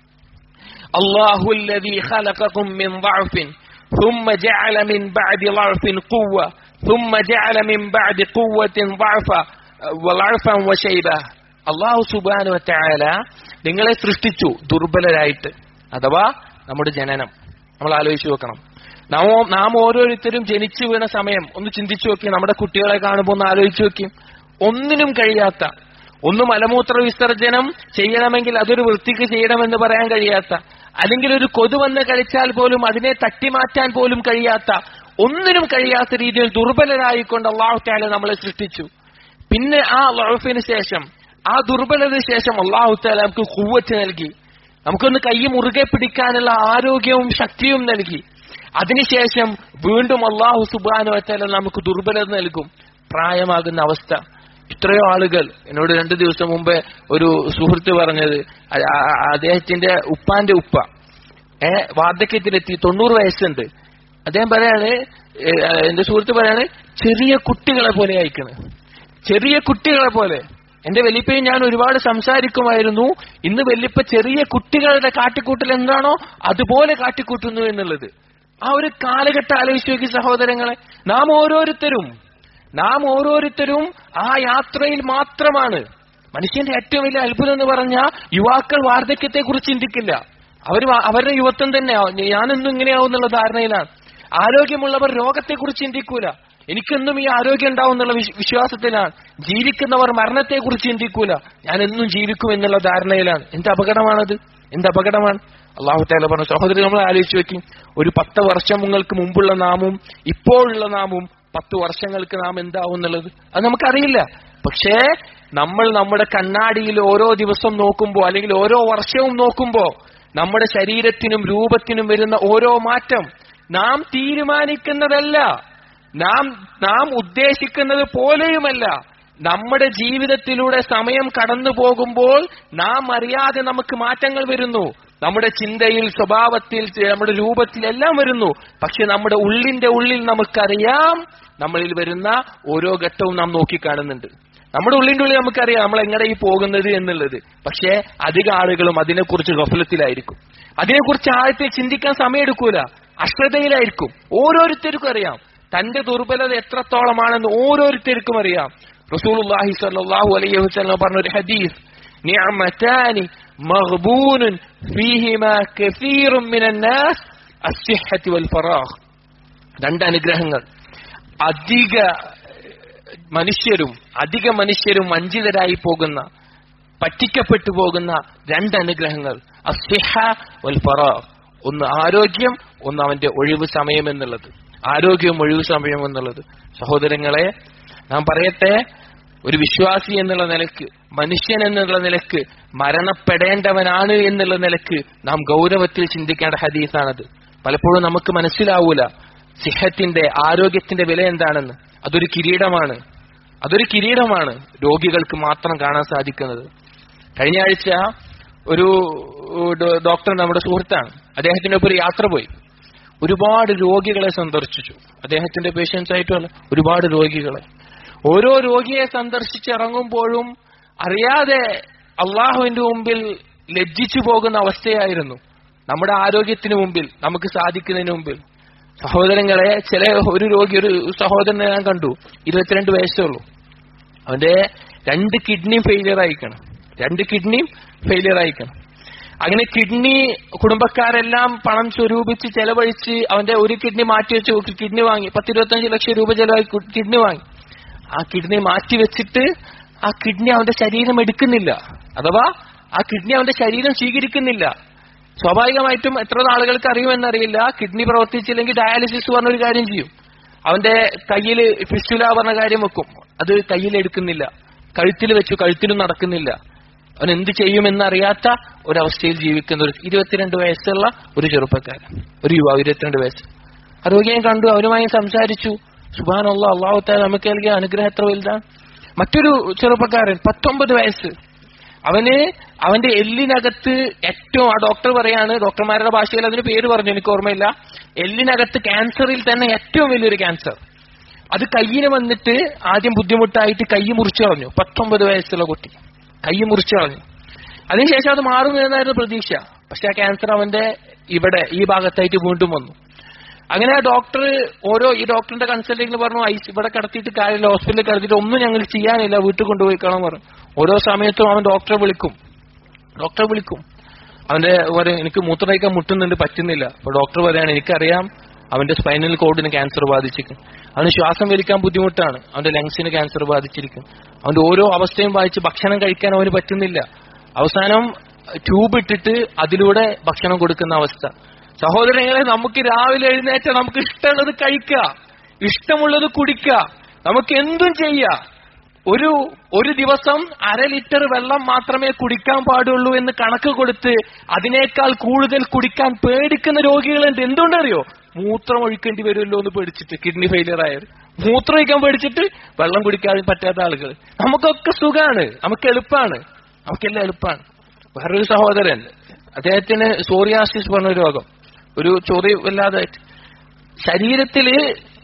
الله الذي خلقكم من ضعف ثم جعل من بعد ضعف قوة ثم جعل من بعد قوة ضعفا وضعفا وشيبة അള്ളാഹു സുബാനു വറ്റായാല നിങ്ങളെ സൃഷ്ടിച്ചു ദുർബലരായിട്ട് അഥവാ നമ്മുടെ ജനനം നമ്മൾ ആലോചിച്ച് നോക്കണം നാം നാം ഓരോരുത്തരും ജനിച്ചു വീണ സമയം ഒന്ന് ചിന്തിച്ചു നോക്കി നമ്മുടെ കുട്ടികളെ കാണുമ്പോൾ ഒന്ന് ആലോചിച്ച് നോക്കി ഒന്നിനും കഴിയാത്ത ഒന്ന് മലമൂത്ര വിസർജനം ചെയ്യണമെങ്കിൽ അതൊരു വൃത്തിക്ക് ചെയ്യണമെന്ന് പറയാൻ കഴിയാത്ത അല്ലെങ്കിൽ ഒരു കൊതു വന്ന് കഴിച്ചാൽ പോലും അതിനെ തട്ടിമാറ്റാൻ പോലും കഴിയാത്ത ഒന്നിനും കഴിയാത്ത രീതിയിൽ ദുർബലരായിക്കൊണ്ട് അള്ളാഹു താല നമ്മളെ സൃഷ്ടിച്ചു പിന്നെ ആ ലഹഫിന് ശേഷം ആ ദുർബലതയ്ക്ക് ശേഷം അള്ളാഹു താല നമുക്ക് കുവ്വറ്റ് നൽകി നമുക്കൊന്ന് കൈ മുറുകെ പിടിക്കാനുള്ള ആരോഗ്യവും ശക്തിയും നൽകി അതിനുശേഷം വീണ്ടും അള്ളാഹു സുബാനു വച്ചാൽ നമുക്ക് ദുർബലത നൽകും പ്രായമാകുന്ന അവസ്ഥ ഇത്രയോ ആളുകൾ എന്നോട് രണ്ടു ദിവസം മുമ്പേ ഒരു സുഹൃത്ത് പറഞ്ഞത് അ- അ- അദ്ദേഹത്തിന്റെ ഉപ്പാന്റെ ഉപ്പ ഏ വാർദ്ധക്യത്തിലെത്തി തൊണ്ണൂറ് വയസ്സുണ്ട് അദ്ദേഹം പറയാണ് ഏ, എന്റെ സുഹൃത്ത് പറയാണ് ചെറിയ കുട്ടികളെ പോലെ അയക്കണ് ചെറിയ കുട്ടികളെ പോലെ എന്റെ വലിപ്പയും ഞാൻ ഒരുപാട് സംസാരിക്കുമായിരുന്നു ഇന്ന് വലിപ്പ ചെറിയ കുട്ടികളുടെ കാട്ടിക്കൂട്ടൽ എന്താണോ അതുപോലെ കാട്ടിക്കൂട്ടുന്നു എന്നുള്ളത് ആ ഒരു കാലഘട്ടം ആലോചിച്ച് നോക്കി സഹോദരങ്ങളെ നാം ഓരോരുത്തരും നാം ഓരോരുത്തരും ആ യാത്രയിൽ മാത്രമാണ് മനുഷ്യന്റെ ഏറ്റവും വലിയ അത്ഭുതം എന്ന് പറഞ്ഞാൽ യുവാക്കൾ വാർദ്ധക്യത്തെ കുറിച്ച് ചിന്തിക്കില്ല അവർ അവരുടെ യുവത്വം തന്നെ ഞാനെന്നും ഇങ്ങനെയാവും എന്നുള്ള ധാരണയിലാണ് ആരോഗ്യമുള്ളവർ രോഗത്തെക്കുറിച്ച് ചിന്തിക്കൂല എനിക്കെന്നും ഈ ആരോഗ്യം ഉണ്ടാവും എന്നുള്ള വിശ്വ- വിശ്വാസത്തിലാണ് ജീവിക്കുന്നവർ മരണത്തെക്കുറിച്ച് ചിന്തിക്കൂല ഞാൻ എന്നും ജീവിക്കും എന്നുള്ള ധാരണയിലാണ് എന്ത് അപകടമാണത് എന്ത് അപകടമാണ് അള്ളാഹു താല പറഞ്ഞു സഹോദരി നമ്മൾ ആലോചിച്ച് വെക്കും ഒരു പത്ത് വർഷങ്ങൾക്ക് മുമ്പുള്ള നാമും ഇപ്പോഴുള്ള നാമും പത്ത് വർഷങ്ങൾക്ക് നാം എന്താവും എന്നുള്ളത് അത് നമുക്കറിയില്ല പക്ഷേ നമ്മൾ നമ്മുടെ കണ്ണാടിയിൽ ഓരോ ദിവസം നോക്കുമ്പോൾ അല്ലെങ്കിൽ ഓരോ വർഷവും നോക്കുമ്പോൾ നമ്മുടെ ശരീരത്തിനും രൂപത്തിനും വരുന്ന ഓരോ മാറ്റം നാം തീരുമാനിക്കുന്നതല്ല നാം നാം ഉദ്ദേശിക്കുന്നത് പോലെയുമല്ല നമ്മുടെ ജീവിതത്തിലൂടെ സമയം കടന്നു പോകുമ്പോൾ നാം അറിയാതെ നമുക്ക് മാറ്റങ്ങൾ വരുന്നു നമ്മുടെ ചിന്തയിൽ സ്വഭാവത്തിൽ നമ്മുടെ രൂപത്തിൽ എല്ലാം വരുന്നു പക്ഷെ നമ്മുടെ ഉള്ളിന്റെ ഉള്ളിൽ നമുക്കറിയാം നമ്മളിൽ വരുന്ന ഓരോ ഘട്ടവും നാം നോക്കിക്കാണുന്നുണ്ട് നമ്മുടെ ഉള്ളിന്റെ ഉള്ളിൽ നമുക്കറിയാം നമ്മൾ എങ്ങനെ ഈ പോകുന്നത് എന്നുള്ളത് പക്ഷേ അധിക ആളുകളും അതിനെക്കുറിച്ച് ഗഫലത്തിലായിരിക്കും അതിനെക്കുറിച്ച് ആഴത്തിൽ ചിന്തിക്കാൻ സമയമെടുക്കൂല അശ്രദ്ധയിലായിരിക്കും ഓരോരുത്തർക്കും അറിയാം തന്റെ ദുർബലത എത്രത്തോളമാണെന്ന് ഓരോരുത്തർക്കും അറിയാം റസൂലുള്ളാഹി സ്വല്ലല്ലാഹു അലൈഹി വസല്ലം പറഞ്ഞ ഒരു ഹദീസ് നിഅമതാനി മഗ്ബൂനുൻ ഫീഹിമാ കസീറും മിനൻ നാസ് അസ്സിഹ്ഹത്തി വൽ ഫറാഹ് രണ്ട് അനുഗ്രഹങ്ങൾ അധിക മനുഷ്യരും അധിക മനുഷ്യരും വഞ്ചിതരായി പോകുന്ന പറ്റിക്കപ്പെട്ടു പോകുന്ന രണ്ട് അനുഗ്രഹങ്ങൾ അസ്വിഹ വൽ ഫറാഹ് ഒന്ന് ആരോഗ്യം ഒന്ന് അവന്റെ ഒഴിവ് സമയം എന്നുള്ളത് ആരോഗ്യവും ഒഴിവ് സമയം എന്നുള്ളത് സഹോദരങ്ങളെ നാം പറയട്ടെ ഒരു വിശ്വാസി എന്നുള്ള നിലക്ക് മനുഷ്യൻ എന്നുള്ള നിലക്ക് മരണപ്പെടേണ്ടവനാണ് എന്നുള്ള നിലക്ക് നാം ഗൗരവത്തിൽ ചിന്തിക്കേണ്ട ഹദീസാണത് പലപ്പോഴും നമുക്ക് മനസ്സിലാവൂല സിഹത്തിന്റെ ആരോഗ്യത്തിന്റെ വില എന്താണെന്ന് അതൊരു കിരീടമാണ് അതൊരു കിരീടമാണ് രോഗികൾക്ക് മാത്രം കാണാൻ സാധിക്കുന്നത് കഴിഞ്ഞ ആഴ്ച ഒരു ഡോ- ഡോക്ടർ നമ്മുടെ സുഹൃത്താണ് അദ്ദേഹത്തിന്റെ ഒപ്പം ഒരു യാത്ര പോയി ഒരുപാട് രോഗികളെ സന്ദർശിച്ചു അദ്ദേഹത്തിന്റെ പേഷ്യൻസ് ആയിട്ടുമല്ല ഒരുപാട് രോഗികളെ ഓരോ രോഗിയെ സന്ദർശിച്ചിറങ്ങുമ്പോഴും അറിയാതെ അള്ളാഹുവിന്റെ മുമ്പിൽ ലജ്ജിച്ചു പോകുന്ന അവസ്ഥയായിരുന്നു നമ്മുടെ ആരോഗ്യത്തിന് മുമ്പിൽ നമുക്ക് സാധിക്കുന്നതിന് മുമ്പിൽ സഹോദരങ്ങളെ ചില ഒരു രോഗി ഒരു സഹോദരനെ ഞാൻ കണ്ടു ഇരുപത്തിരണ്ട് വയസ്സേ ഉള്ളൂ അവന്റെ രണ്ട് കിഡ്നിയും ഫെയിലിയർ ആയിക്കണം രണ്ട് കിഡ്നിയും ഫെയിലിയർ ആയിക്കണം അങ്ങനെ കിഡ്നി കുടുംബക്കാരെല്ലാം പണം സ്വരൂപിച്ച് ചെലവഴിച്ച് അവന്റെ ഒരു കിഡ്നി മാറ്റി വെച്ച് കിഡ്നി വാങ്ങി പത്തിരുപത്തഞ്ച് ലക്ഷം രൂപ ചെലവായി കു- കിഡ്നി വാങ്ങി ആ കിഡ്നി മാറ്റി വെച്ചിട്ട് ആ കിഡ്നി അവന്റെ ശരീരം എടുക്കുന്നില്ല അഥവാ ആ കിഡ്നി അവന്റെ ശരീരം സ്വീകരിക്കുന്നില്ല സ്വാഭാവികമായിട്ടും എത്ര ആളുകൾക്ക് അറിയുമെന്നറിയില്ല കിഡ്നി പ്രവർത്തിച്ചില്ലെങ്കിൽ ഡയാലിസിസ് പറഞ്ഞ ഒരു കാര്യം ചെയ്യും അവന്റെ കയ്യിൽ ഫിസ്റ്റുല പറഞ്ഞ കാര്യം വെക്കും അത് കയ്യിൽ എടുക്കുന്നില്ല കഴുത്തിൽ വെച്ചു കഴുത്തിലും നടക്കുന്നില്ല അവൻ എന്ത് ചെയ്യുമെന്നറിയാത്ത ഒരവസ്ഥയിൽ ജീവിക്കുന്ന ഒരു ഇരുപത്തിരണ്ട് വയസ്സുള്ള ഒരു ചെറുപ്പക്കാരൻ ഒരു യുവാവ് ഇരുപത്തിരണ്ട് വയസ്സ് ആരോഗ്യം കണ്ടു അവരുമായി സംസാരിച്ചു സുബാനുള്ള അള്ളാഹുത്താൽ നമുക്ക് നൽകിയ അനുഗ്രഹം എത്ര വലുതാണ് മറ്റൊരു ചെറുപ്പക്കാരൻ പത്തൊമ്പത് വയസ്സ് അവന് അവന്റെ എല്ലിനകത്ത് ഏറ്റവും ആ ഡോക്ടർ പറയാണ് ഡോക്ടർമാരുടെ ഭാഷയിൽ അതിന് പേര് പറഞ്ഞു എനിക്ക് ഓർമ്മയില്ല എല്ലിനകത്ത് ക്യാൻസറിൽ തന്നെ ഏറ്റവും വലിയൊരു ക്യാൻസർ അത് കയ്യിന് വന്നിട്ട് ആദ്യം ബുദ്ധിമുട്ടായിട്ട് കൈ മുറിച്ചു കളഞ്ഞു പത്തൊമ്പത് വയസ്സുള്ള കുട്ടി കൈ മുറിച്ചു കളഞ്ഞു അതിനുശേഷം അത് മാറുമെന്നായിരുന്നു പ്രതീക്ഷ പക്ഷെ ആ ക്യാൻസർ അവന്റെ ഇവിടെ ഈ ഭാഗത്തായിട്ട് വീണ്ടും വന്നു അങ്ങനെ ആ ഡോക്ടർ ഓരോ ഈ ഡോക്ടറിന്റെ കൺസൾട്ടിംഗിൽ പറഞ്ഞു ഐസ് ഇവിടെ കിടത്തിയിട്ട് കാര്യമില്ല ഹോസ്പിറ്റലിൽ കിടത്തിയിട്ട് ഒന്നും ഞങ്ങൾ ചെയ്യാനില്ല വീട്ടിൽ കൊണ്ടുപോയി കാണാൻ പറഞ്ഞു ഓരോ സമയത്തും അവൻ ഡോക്ടറെ വിളിക്കും ഡോക്ടറെ വിളിക്കും അവന്റെ പറയും എനിക്ക് മൂത്രമൊഴിക്കാൻ മുട്ടുന്നുണ്ട് പറ്റുന്നില്ല അപ്പൊ ഡോക്ടർ പറയാണ് എനിക്കറിയാം അവന്റെ സ്പൈനൽ കോഡിന് ക്യാൻസർ ബാധിച്ചിരിക്കും അവന് ശ്വാസം വലിക്കാൻ ബുദ്ധിമുട്ടാണ് അവന്റെ ലങ്സിന് ക്യാൻസർ ബാധിച്ചിരിക്കും അവന്റെ ഓരോ അവസ്ഥയും വായിച്ച് ഭക്ഷണം കഴിക്കാൻ അവന് പറ്റുന്നില്ല അവസാനം ട്യൂബ് ഇട്ടിട്ട് അതിലൂടെ ഭക്ഷണം കൊടുക്കുന്ന അവസ്ഥ സഹോദരങ്ങളെ നമുക്ക് രാവിലെ എഴുന്നേറ്റ നമുക്ക് ഇഷ്ടമുള്ളത് കഴിക്കുക ഇഷ്ടമുള്ളത് കുടിക്കുക നമുക്ക് എന്തും ചെയ്യാം ഒരു ഒരു ദിവസം അര ലിറ്റർ വെള്ളം മാത്രമേ കുടിക്കാൻ പാടുള്ളൂ എന്ന് കണക്ക് കൊടുത്ത് അതിനേക്കാൾ കൂടുതൽ കുടിക്കാൻ പേടിക്കുന്ന രോഗികളുണ്ട് എന്തുകൊണ്ടറിയോ മൂത്രം ഒഴിക്കേണ്ടി വരുമല്ലോ എന്ന് പേടിച്ചിട്ട് കിഡ്നി ഫെയിലിയർ ആയത് മൂത്രം ഒഴിക്കാൻ പേടിച്ചിട്ട് വെള്ളം കുടിക്കാൻ പറ്റാത്ത ആളുകൾ നമുക്കൊക്കെ സുഖാണ് നമുക്ക് എളുപ്പമാണ് നമുക്കെല്ലാം എളുപ്പമാണ് വേറൊരു സഹോദരൻ അദ്ദേഹത്തിന് സോറിയാസിസ് പറഞ്ഞ രോഗം ഒരു ചൊറി വല്ലാതെ ശരീരത്തില്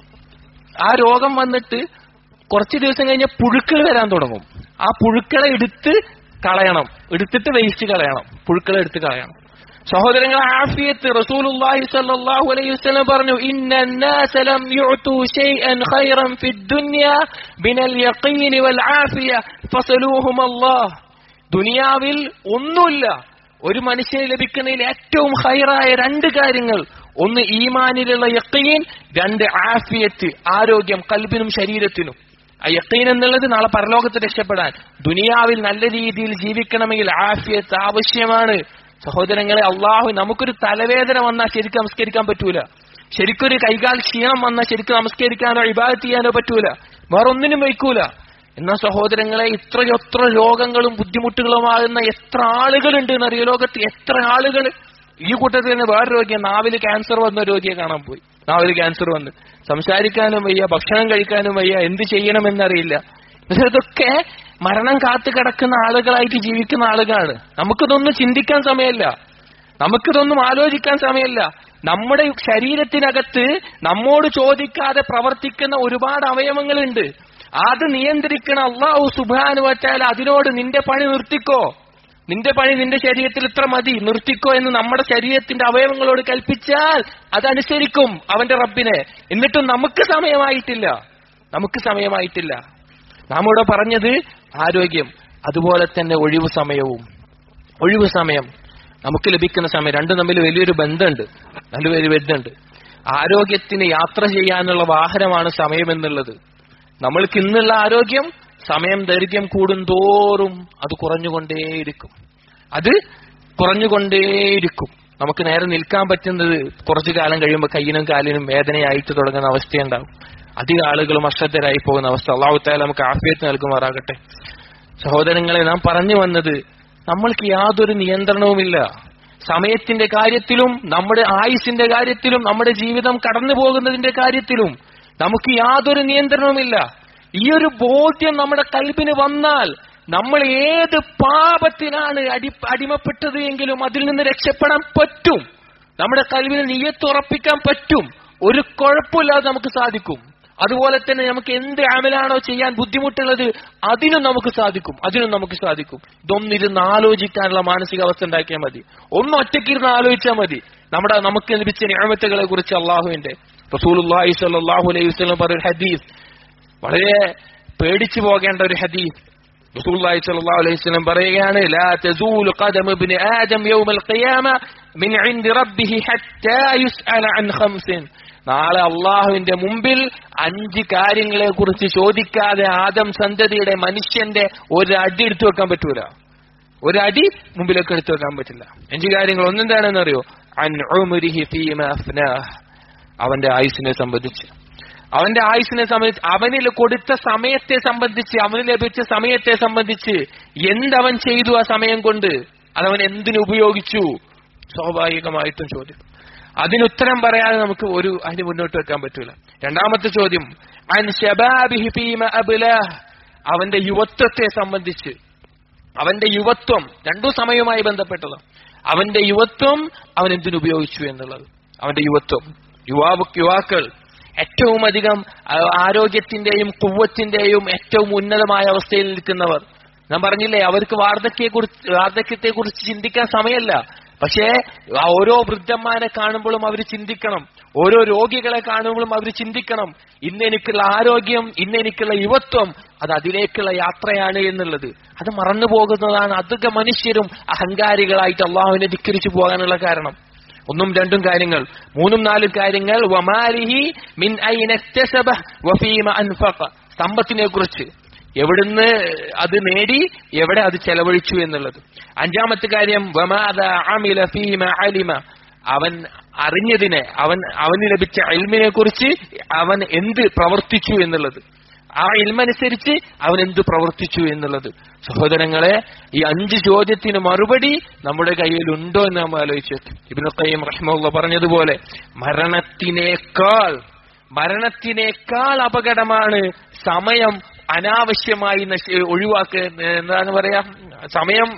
ആ രോഗം വന്നിട്ട് കുറച്ച് ദിവസം കഴിഞ്ഞ പുഴുക്കൾ വരാൻ തുടങ്ങും ആ പുഴുക്കളെ എടുത്ത് കളയണം എടുത്തിട്ട് വേസ്റ്റ് കളയണം പുഴുക്കളെ എടുത്ത് കളയണം സഹോദരങ്ങൾ ആഫിയത്ത് റസൂലുള്ളാഹി സ്വല്ലല്ലാഹു അലൈഹി വസല്ലം പറഞ്ഞു ഇന്ന الناس لم يعطوا شيئا خيرا في الدنيا من اليقين والعافية فصلوهم الله ദുനിയാവിൽ ഒന്നുമില്ല ഒരു മനുഷ്യന് ലഭിക്കുന്നതിൽ ഏറ്റവും ഹൈറായ രണ്ട് കാര്യങ്ങൾ ഒന്ന് ഈമാനിലുള്ള യക്കീൻ രണ്ട് ആഫിയത്ത് ആരോഗ്യം കൽബിനും ശരീരത്തിനും ആ യക്കീൻ എന്നുള്ളത് നാളെ പരലോകത്ത് രക്ഷപ്പെടാൻ ദുനിയാവിൽ നല്ല രീതിയിൽ ജീവിക്കണമെങ്കിൽ ആഫിയത്ത് ആവശ്യമാണ് സഹോദരങ്ങളെ അള്ളാഹു നമുക്കൊരു തലവേദന വന്നാൽ ശരിക്കും നമസ്കരിക്കാൻ പറ്റൂല ശരിക്കൊരു കൈകാൽ ക്ഷീണം വന്നാൽ ശരിക്കും നമസ്കരിക്കാനോ ഇബാദത്ത് ചെയ്യാനോ പറ്റൂല വേറെ ഒന്നിനും വയ്ക്കൂല എന്നാൽ സഹോദരങ്ങളെ ഇത്രയൊത്ര രോഗങ്ങളും ബുദ്ധിമുട്ടുകളുമാകുന്ന എത്ര ആളുകളുണ്ട് എന്നറിയോ ലോകത്ത് എത്ര ആളുകൾ ഈ കൂട്ടത്തിൽ തന്നെ വേറെ രോഗിയെ നാവില് ക്യാൻസർ വന്ന രോഗിയെ കാണാൻ പോയി നാവില് ക്യാൻസർ വന്ന് സംസാരിക്കാനും വയ്യ ഭക്ഷണം കഴിക്കാനും വയ്യ എന്ത് ചെയ്യണമെന്നറിയില്ല പക്ഷെ ഇതൊക്കെ മരണം കാത്തു കിടക്കുന്ന ആളുകളായിട്ട് ജീവിക്കുന്ന ആളുകളാണ് നമുക്കിതൊന്നും ചിന്തിക്കാൻ സമയമല്ല നമുക്കിതൊന്നും ആലോചിക്കാൻ സമയമല്ല നമ്മുടെ ശരീരത്തിനകത്ത് നമ്മോട് ചോദിക്കാതെ പ്രവർത്തിക്കുന്ന ഒരുപാട് അവയവങ്ങളുണ്ട് അത് നിയന്ത്രിക്കണ അള്ളാഹു സുബാനു വച്ചാൽ അതിനോട് നിന്റെ പണി നിർത്തിക്കോ നിന്റെ പണി നിന്റെ ശരീരത്തിൽ ഇത്ര മതി നിർത്തിക്കോ എന്ന് നമ്മുടെ ശരീരത്തിന്റെ അവയവങ്ങളോട് കൽപ്പിച്ചാൽ അതനുസരിക്കും അവന്റെ റബ്ബിനെ എന്നിട്ടും നമുക്ക് സമയമായിട്ടില്ല നമുക്ക് സമയമായിട്ടില്ല നാം ഇവിടെ പറഞ്ഞത് ആരോഗ്യം അതുപോലെ തന്നെ ഒഴിവ് സമയവും ഒഴിവ് സമയം നമുക്ക് ലഭിക്കുന്ന സമയം രണ്ടും തമ്മിൽ വലിയൊരു ബന്ധമുണ്ട് നല്ലൊരു ബന്ധമുണ്ട് ആരോഗ്യത്തിന് യാത്ര ചെയ്യാനുള്ള വാഹനമാണ് സമയം എന്നുള്ളത് നമ്മൾക്ക് ഇന്നുള്ള ആരോഗ്യം സമയം ദൈർഘ്യം കൂടുന്തോറും അത് കുറഞ്ഞുകൊണ്ടേയിരിക്കും അത് കുറഞ്ഞുകൊണ്ടേയിരിക്കും നമുക്ക് നേരെ നിൽക്കാൻ പറ്റുന്നത് കുറച്ചു കാലം കഴിയുമ്പോൾ കയ്യിനും കാലിനും വേദനയായിട്ട് തുടങ്ങുന്ന അവസ്ഥയുണ്ടാവും അധിക ആളുകളും അശ്രദ്ധരായി പോകുന്ന അവസ്ഥ അള്ളാഹുത്താല നമുക്ക് ആഫിയത്ത് നൽകുമാറാകട്ടെ സഹോദരങ്ങളെ നാം പറഞ്ഞു വന്നത് നമ്മൾക്ക് യാതൊരു നിയന്ത്രണവുമില്ല സമയത്തിന്റെ കാര്യത്തിലും നമ്മുടെ ആയുസിന്റെ കാര്യത്തിലും നമ്മുടെ ജീവിതം കടന്നു പോകുന്നതിന്റെ കാര്യത്തിലും നമുക്ക് യാതൊരു നിയന്ത്രണവുമില്ല ഈ ഒരു ബോധ്യം നമ്മുടെ കൽബിന് വന്നാൽ നമ്മൾ ഏത് പാപത്തിനാണ് അടി അടിമപ്പെട്ടത് എങ്കിലും അതിൽ നിന്ന് രക്ഷപ്പെടാൻ പറ്റും നമ്മുടെ കൽവിന് നീയത്തുറപ്പിക്കാൻ പറ്റും ഒരു കുഴപ്പമില്ലാതെ നമുക്ക് സാധിക്കും അതുപോലെ തന്നെ നമുക്ക് എന്ത് അമലാണോ ചെയ്യാൻ ബുദ്ധിമുട്ടുള്ളത് അതിനും നമുക്ക് സാധിക്കും അതിനും നമുക്ക് സാധിക്കും ഇതൊന്നിരുന്ന് ആലോചിക്കാനുള്ള മാനസികാവസ്ഥ ഉണ്ടാക്കിയാൽ മതി ഒന്ന് ഒറ്റയ്ക്കിരുന്ന് ആലോചിച്ചാൽ മതി നമ്മുടെ നമുക്ക് ലഭിച്ച ഞാമത്തുകളെ കുറിച്ച് അള്ളാഹുവിന്റെ റസൂലുല്ലാഹി സ്വല്ലല്ലാഹു അലൈഹി വസല്ലം പറഞ്ഞ ഹദീസ് വളരെ പേടിച്ചു പോകേണ്ട ഒരു ഹദീസ് റസൂലുള്ളാഹി സ്വല്ലല്ലാഹു അലൈഹി വസല്ലം പറയുകയാണ് ലാ തസൂലു ഖദമ ഇബ്നി ആദം യൗമൽ ഖിയാമ മിൻ ഇൻദി റബ്ബിഹി ഹത്താ യുസ്അല അൻ ഖംസിൻ നാളെ അള്ളാഹുവിന്റെ മുമ്പിൽ അഞ്ച് കാര്യങ്ങളെ കുറിച്ച് ചോദിക്കാതെ ആദം സന്തതിയുടെ മനുഷ്യന്റെ ഒരു അടി എടുത്തു വെക്കാൻ പറ്റൂല ഒരു അടി മുമ്പിലേക്ക് എടുത്തു വെക്കാൻ പറ്റില്ല അഞ്ച് കാര്യങ്ങൾ ഒന്നെന്താണെന്ന് അറിയോ അൻ ഉമരിഹി ഫീമ അഫ്നാഹ് അവന്റെ ആയുസിനെ സംബന്ധിച്ച് അവന്റെ ആയുസിനെ സംബന്ധിച്ച് അവനിൽ കൊടുത്ത സമയത്തെ സംബന്ധിച്ച് അവന് ലഭിച്ച സമയത്തെ സംബന്ധിച്ച് എന്തവൻ ചെയ്തു ആ സമയം കൊണ്ട് അതവൻ എന്തിനു ഉപയോഗിച്ചു സ്വാഭാവികമായിട്ടും ചോദ്യം അതിനുത്തരം പറയാതെ നമുക്ക് ഒരു അതിന് മുന്നോട്ട് വെക്കാൻ പറ്റൂല രണ്ടാമത്തെ ചോദ്യം അൻ ശബാബിഹി ഫീമ അബ്ലാഹ് അവന്റെ യുവത്വത്തെ സംബന്ധിച്ച് അവന്റെ യുവത്വം രണ്ടു സമയവുമായി ബന്ധപ്പെട്ടത് അവന്റെ യുവത്വം അവൻ എന്തിനുപയോഗിച്ചു എന്നുള്ളത് അവന്റെ യുവത്വം യുവാവ് യുവാക്കൾ ഏറ്റവും അധികം ആരോഗ്യത്തിന്റെയും കുവ്വത്തിന്റെയും ഏറ്റവും ഉന്നതമായ അവസ്ഥയിൽ നിൽക്കുന്നവർ ഞാൻ പറഞ്ഞില്ലേ അവർക്ക് വാർദ്ധക്യത്തെ കുറിച്ച് വാർദ്ധക്യത്തെ കുറിച്ച് ചിന്തിക്കാൻ സമയമല്ല പക്ഷേ ആ ഓരോ വൃദ്ധന്മാരെ കാണുമ്പോഴും അവർ ചിന്തിക്കണം ഓരോ രോഗികളെ കാണുമ്പോഴും അവർ ചിന്തിക്കണം ഇന്ന് എനിക്കുള്ള ആരോഗ്യം ഇന്ന് എനിക്കുള്ള യുവത്വം അത് അതിലേക്കുള്ള യാത്രയാണ് എന്നുള്ളത് അത് മറന്നു പോകുന്നതാണ് അധിക മനുഷ്യരും അഹങ്കാരികളായിട്ട് അള്ളാഹുവിനെ ധിക്കരിച്ചു പോകാനുള്ള കാരണം ഒന്നും രണ്ടും കാര്യങ്ങൾ മൂന്നും നാലും കാര്യങ്ങൾ വമാലിഹി മിൻ ഐന ഇക്തസബഹ വഫീമ അൻഫഖ സമ്പത്തിനെ കുറിച്ച് എവിടുന്ന് അത് നേടി എവിടെ അത് ചെലവഴിച്ചു എന്നുള്ളത് അഞ്ചാമത്തെ കാര്യം വമാദ അമില ഫീമ അലിമ അവൻ അറിഞ്ഞതിനെ അവൻ അവന് ലഭിച്ച അൽമിനെ കുറിച്ച് അവൻ എന്ത് പ്രവർത്തിച്ചു എന്നുള്ളത് ആ ഇൽമനുസരിച്ച് അവൻ എന്ത് പ്രവർത്തിച്ചു എന്നുള്ളത് സഹോദരങ്ങളെ ഈ അഞ്ച് ചോദ്യത്തിന് മറുപടി നമ്മുടെ കയ്യിൽ ഉണ്ടോ എന്ന് നാം ആലോചിച്ചു ഇബിന് കയ്യം റഹ്മുള്ള പറഞ്ഞതുപോലെ മരണത്തിനേക്കാൾ മരണത്തിനേക്കാൾ അപകടമാണ് സമയം അനാവശ്യമായി നശി ഒഴിവാക്കുക എന്താണ് പറയാ സമയം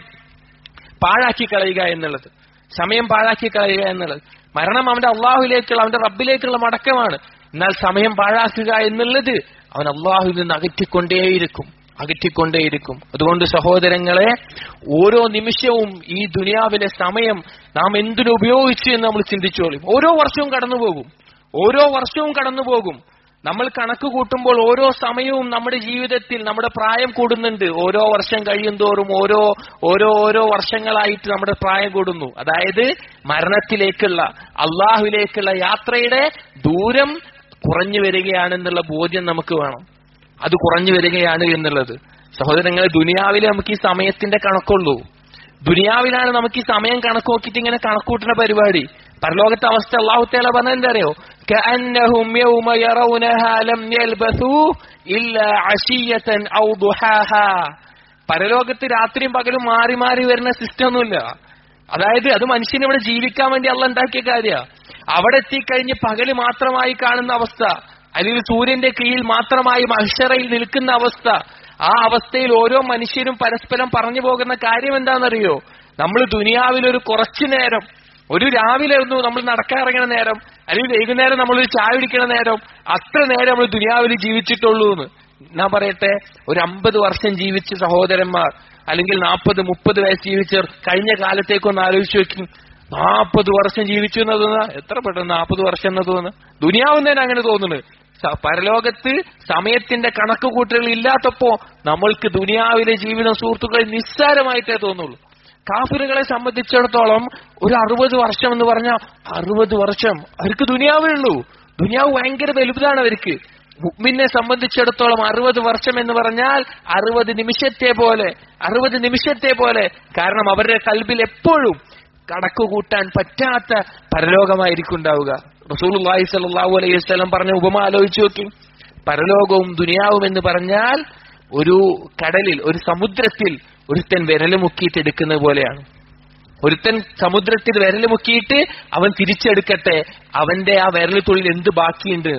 പാഴാക്കി കളയുക എന്നുള്ളത് സമയം പാഴാക്കി കളയുക എന്നുള്ളത് മരണം അവന്റെ അള്ളാഹുലേക്കുള്ള അവന്റെ റബ്ബിലേക്കുള്ള മടക്കമാണ് എന്നാൽ സമയം പാഴാക്കുക എന്നുള്ളത് അവൻ അള്ളാഹുവിൽ നിന്ന് അകറ്റിക്കൊണ്ടേയിരിക്കും അകറ്റിക്കൊണ്ടേയിരിക്കും അതുകൊണ്ട് സഹോദരങ്ങളെ ഓരോ നിമിഷവും ഈ ദുനിയാവിലെ സമയം നാം എന്തിനു ഉപയോഗിച്ചു എന്ന് നമ്മൾ ചിന്തിച്ചോളും ഓരോ വർഷവും കടന്നുപോകും ഓരോ വർഷവും കടന്നുപോകും നമ്മൾ കണക്ക് കൂട്ടുമ്പോൾ ഓരോ സമയവും നമ്മുടെ ജീവിതത്തിൽ നമ്മുടെ പ്രായം കൂടുന്നുണ്ട് ഓരോ വർഷം കഴിയും തോറും ഓരോ ഓരോ ഓരോ വർഷങ്ങളായിട്ട് നമ്മുടെ പ്രായം കൂടുന്നു അതായത് മരണത്തിലേക്കുള്ള അള്ളാഹുവിലേക്കുള്ള യാത്രയുടെ ദൂരം കുറഞ്ഞു വരികയാണെന്നുള്ള ബോധ്യം നമുക്ക് വേണം അത് കുറഞ്ഞു വരികയാണ് എന്നുള്ളത് സഹോദരങ്ങളെ ദുനിയാവിൽ നമുക്ക് ഈ സമയത്തിന്റെ കണക്കുള്ളൂ ദുനിയാവിലാണ് നമുക്ക് ഈ സമയം കണക്ക് നോക്കിയിട്ട് ഇങ്ങനെ കണക്കൂട്ടുന്ന പരിപാടി പരലോകത്തെ അവസ്ഥ അള്ളാഹുത്തേല പറഞ്ഞ എന്താ അറിയോ كأنهم يوم يرونها لم يلبثوا إلا عشية أو ضحاها പരലോകത്ത് രാത്രിയും പകലും മാറി മാറി വരുന്ന സിസ്റ്റം ഒന്നുമില്ല അതായത് അത് മനുഷ്യന് ഇവിടെ ജീവിക്കാൻ വേണ്ടി അള്ള ഉണ്ടാക്കിയ കാര്യ അവിടെ എത്തിക്കഴിഞ്ഞ് പകല് മാത്രമായി കാണുന്ന അവസ്ഥ അല്ലെങ്കിൽ സൂര്യന്റെ കീഴിൽ മാത്രമായി മഹിഷറയിൽ നിൽക്കുന്ന അവസ്ഥ ആ അവസ്ഥയിൽ ഓരോ മനുഷ്യരും പരസ്പരം പറഞ്ഞു പോകുന്ന കാര്യം എന്താണെന്നറിയോ നമ്മൾ ദുനിയാവിൽ ഒരു കുറച്ചു നേരം ഒരു രാവിലെ ഒന്ന് നമ്മൾ നടക്കാറിറങ്ങുന്ന നേരം അല്ലെങ്കിൽ വൈകുന്നേരം നമ്മൾ ഒരു ചായ കുടിക്കുന്ന നേരം അത്ര നേരം നമ്മൾ ദുനിയാവിൽ ജീവിച്ചിട്ടുള്ളൂ എന്ന് ഞാൻ പറയട്ടെ ഒരു അമ്പത് വർഷം ജീവിച്ച സഹോദരന്മാർ അല്ലെങ്കിൽ നാൽപ്പത് മുപ്പത് വയസ്സ് ജീവിച്ചവർ കഴിഞ്ഞ കാലത്തേക്കൊന്ന് ആലോചിച്ച് നോക്കി നാൽപ്പത് വർഷം ജീവിച്ചു എന്ന് തോന്നുക എത്ര പെട്ടെന്ന് നാൽപ്പത് വർഷം എന്ന് തോന്നുന്നു ദുനിയാവും തന്നെ അങ്ങനെ തോന്നുന്നു സ- പരലോകത്ത് സമയത്തിന്റെ കണക്ക് കൂട്ടലുകൾ ഇല്ലാത്തപ്പോ നമ്മൾക്ക് ദുനിയാവിലെ ജീവിതം സുഹൃത്തുക്കളെ നിസ്സാരമായിട്ടേ തോന്നുള്ളൂ കാഫിറുകളെ സംബന്ധിച്ചിടത്തോളം ഒരു അറുപത് വർഷം എന്ന് പറഞ്ഞാൽ അറുപത് വർഷം അവർക്ക് ദുനിയാവേ ഉള്ളൂ ദുനിയാവ് ഭയങ്കര വലുതാണ് അവർക്ക് മുഗ്മിനെ സംബന്ധിച്ചിടത്തോളം അറുപത് വർഷം എന്ന് പറഞ്ഞാൽ അറുപത് നിമിഷത്തെ പോലെ അറുപത് നിമിഷത്തെ പോലെ കാരണം അവരുടെ കൽബിൽ എപ്പോഴും കണക്ക് കൂട്ടാൻ പറ്റാത്ത പരലോകമായിരിക്കും ഉണ്ടാവുക റസൂലുള്ളാഹി സ്വല്ലല്ലാഹു അലൈഹി വസല്ലം പറഞ്ഞ ഉപമ ആലോചിച്ച് നോക്കി പരലോകവും ദുനിയാവും എന്ന് പറഞ്ഞാൽ ഒരു കടലിൽ ഒരു സമുദ്രത്തിൽ ഒരുത്തൻ വിരല് മുക്കിയിട്ട് എടുക്കുന്നത് പോലെയാണ് ഒരുത്തൻ സമുദ്രത്തിൽ വിരല് മുക്കിയിട്ട് അവൻ തിരിച്ചെടുക്കട്ടെ അവന്റെ ആ വിരൽ തുള്ളിൽ എന്ത് ബാക്കിയുണ്ട്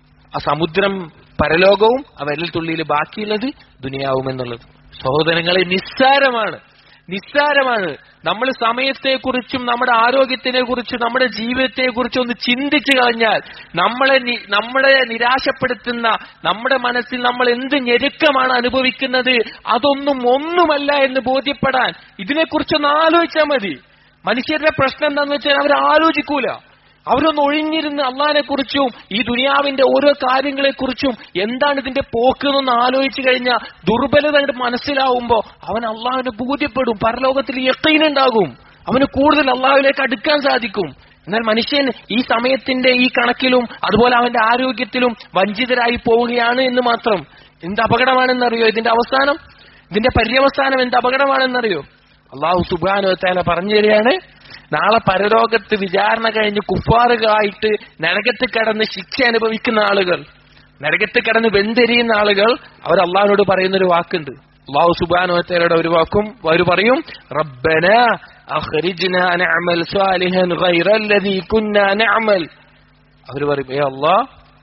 ആ സമുദ്രം പരലോകവും ആ വിരൽ തുള്ളിയിൽ ബാക്കിയുള്ളത് ദുനിയാവും എന്നുള്ളത് സഹോദരങ്ങളെ നിസ്സാരമാണ് നിസ്സാരമാണ് നമ്മൾ സമയത്തെക്കുറിച്ചും നമ്മുടെ ആരോഗ്യത്തിനെ കുറിച്ചും നമ്മുടെ ജീവിതത്തെ കുറിച്ചും ഒന്ന് ചിന്തിച്ചു കളഞ്ഞാൽ നമ്മളെ നി- നമ്മളെ നിരാശപ്പെടുത്തുന്ന നമ്മുടെ മനസ്സിൽ നമ്മൾ എന്ത് ഞെരുക്കമാണ് അനുഭവിക്കുന്നത് അതൊന്നും ഒന്നുമല്ല എന്ന് ബോധ്യപ്പെടാൻ ഇതിനെക്കുറിച്ചൊന്ന് ആലോചിച്ചാൽ മതി മനുഷ്യരുടെ പ്രശ്നം എന്താന്ന് വെച്ചാൽ അവർ ആലോചിക്കൂല അവരൊന്ന് ഒഴിഞ്ഞിരുന്ന് അള്ളഹാനെ കുറിച്ചും ഈ ദുനിയാവിന്റെ ഓരോ കാര്യങ്ങളെ കുറിച്ചും എന്താണ് ഇതിന്റെ പോക്ക് എന്നൊന്ന് ആലോചിച്ചു കഴിഞ്ഞാൽ ദുർബലത അങ്ങട് മനസ്സിലാവുമ്പോ അവൻ അള്ളാഹുവിനെ ബോധ്യപ്പെടും പരലോകത്തിൽ യക്കീനുണ്ടാകും അവന് കൂടുതൽ അള്ളാഹുവിലേക്ക് അടുക്കാൻ സാധിക്കും എന്നാൽ മനുഷ്യൻ ഈ സമയത്തിന്റെ ഈ കണക്കിലും അതുപോലെ അവന്റെ ആരോഗ്യത്തിലും വഞ്ചിതരായി പോവുകയാണ് എന്ന് മാത്രം എന്ത് അപകടമാണെന്നറിയോ ഇതിന്റെ അവസാനം ഇതിന്റെ പര്യവസാനം എന്ത് അപകടമാണെന്നറിയോ അള്ളാഹു സുബാനു താല പറഞ്ഞു തരികയാണ് നാളെ പരലോകത്ത് വിചാരണ കഴിഞ്ഞ് കുഫാറുകളായിട്ട് നരകത്ത് കടന്ന് ശിക്ഷ അനുഭവിക്കുന്ന ആളുകൾ നരകത്ത് കടന്ന് വെന്തെരിയുന്ന ആളുകൾ അവർ അള്ളാഹിനോട് പറയുന്ന ഒരു വാക്കുണ്ട് അള്ളാഹു സുബാനു താലയുടെ ഒരു വാക്കും അവർ പറയും റബ്ബന അഖ്രിജ്ന നഅമൽ സാലിഹൻ ഗൈറ അല്ലദീ കുന്നാ നഅമൽ അവർ പറയും ഏ അള്ളാഹ്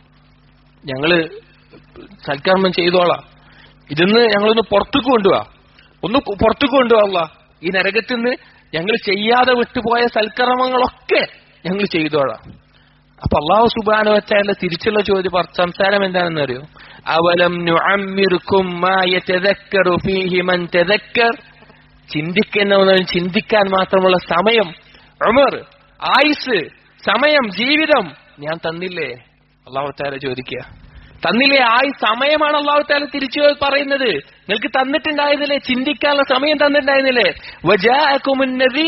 ഞങ്ങള് സൽക്കർമ്മം ചെയ്തോളാം ഇതിന്ന് ഞങ്ങളൊന്ന് പുറത്തേക്ക് കൊണ്ടുപോവാ ഒന്ന് കു- പുറത്തേക്ക് കൊണ്ടുപോകാ ഈ നരകത്തിൽ നിന്ന് ഞങ്ങൾ ചെയ്യാതെ വിട്ടുപോയ സൽക്കർമ്മങ്ങളൊക്കെ ഞങ്ങൾ ചെയ്തോളാം അപ്പൊ അള്ളാഹു സുബാന വെച്ചാൽ തിരിച്ചുള്ള ചോദ്യം പറ- സംസാരം എന്താണെന്ന് അറിയോ അവലം നുഅമ്മിറുക്കും മാ യതദക്കറു ഫീഹി മൻ തദക്കർ ചിന്തിക്കുന്നവനും ചിന്തിക്കാൻ മാത്രമുള്ള സമയം ഉമർ ആയുസ് സമയം ജീവിതം ഞാൻ തന്നില്ലേ അള്ളാഹു താല ചോദിക്കുക തന്നില്ലേ ആ ഈ സമയമാണ് അള്ളാഹു താല തിരിച്ചു പറയുന്നത് നിങ്ങൾക്ക് തന്നിട്ടുണ്ടായിരുന്നില്ലേ ചിന്തിക്കാനുള്ള സമയം തന്നിട്ടുണ്ടായിരുന്നില്ലേ വജാഅക്കുമുൻ നദീർ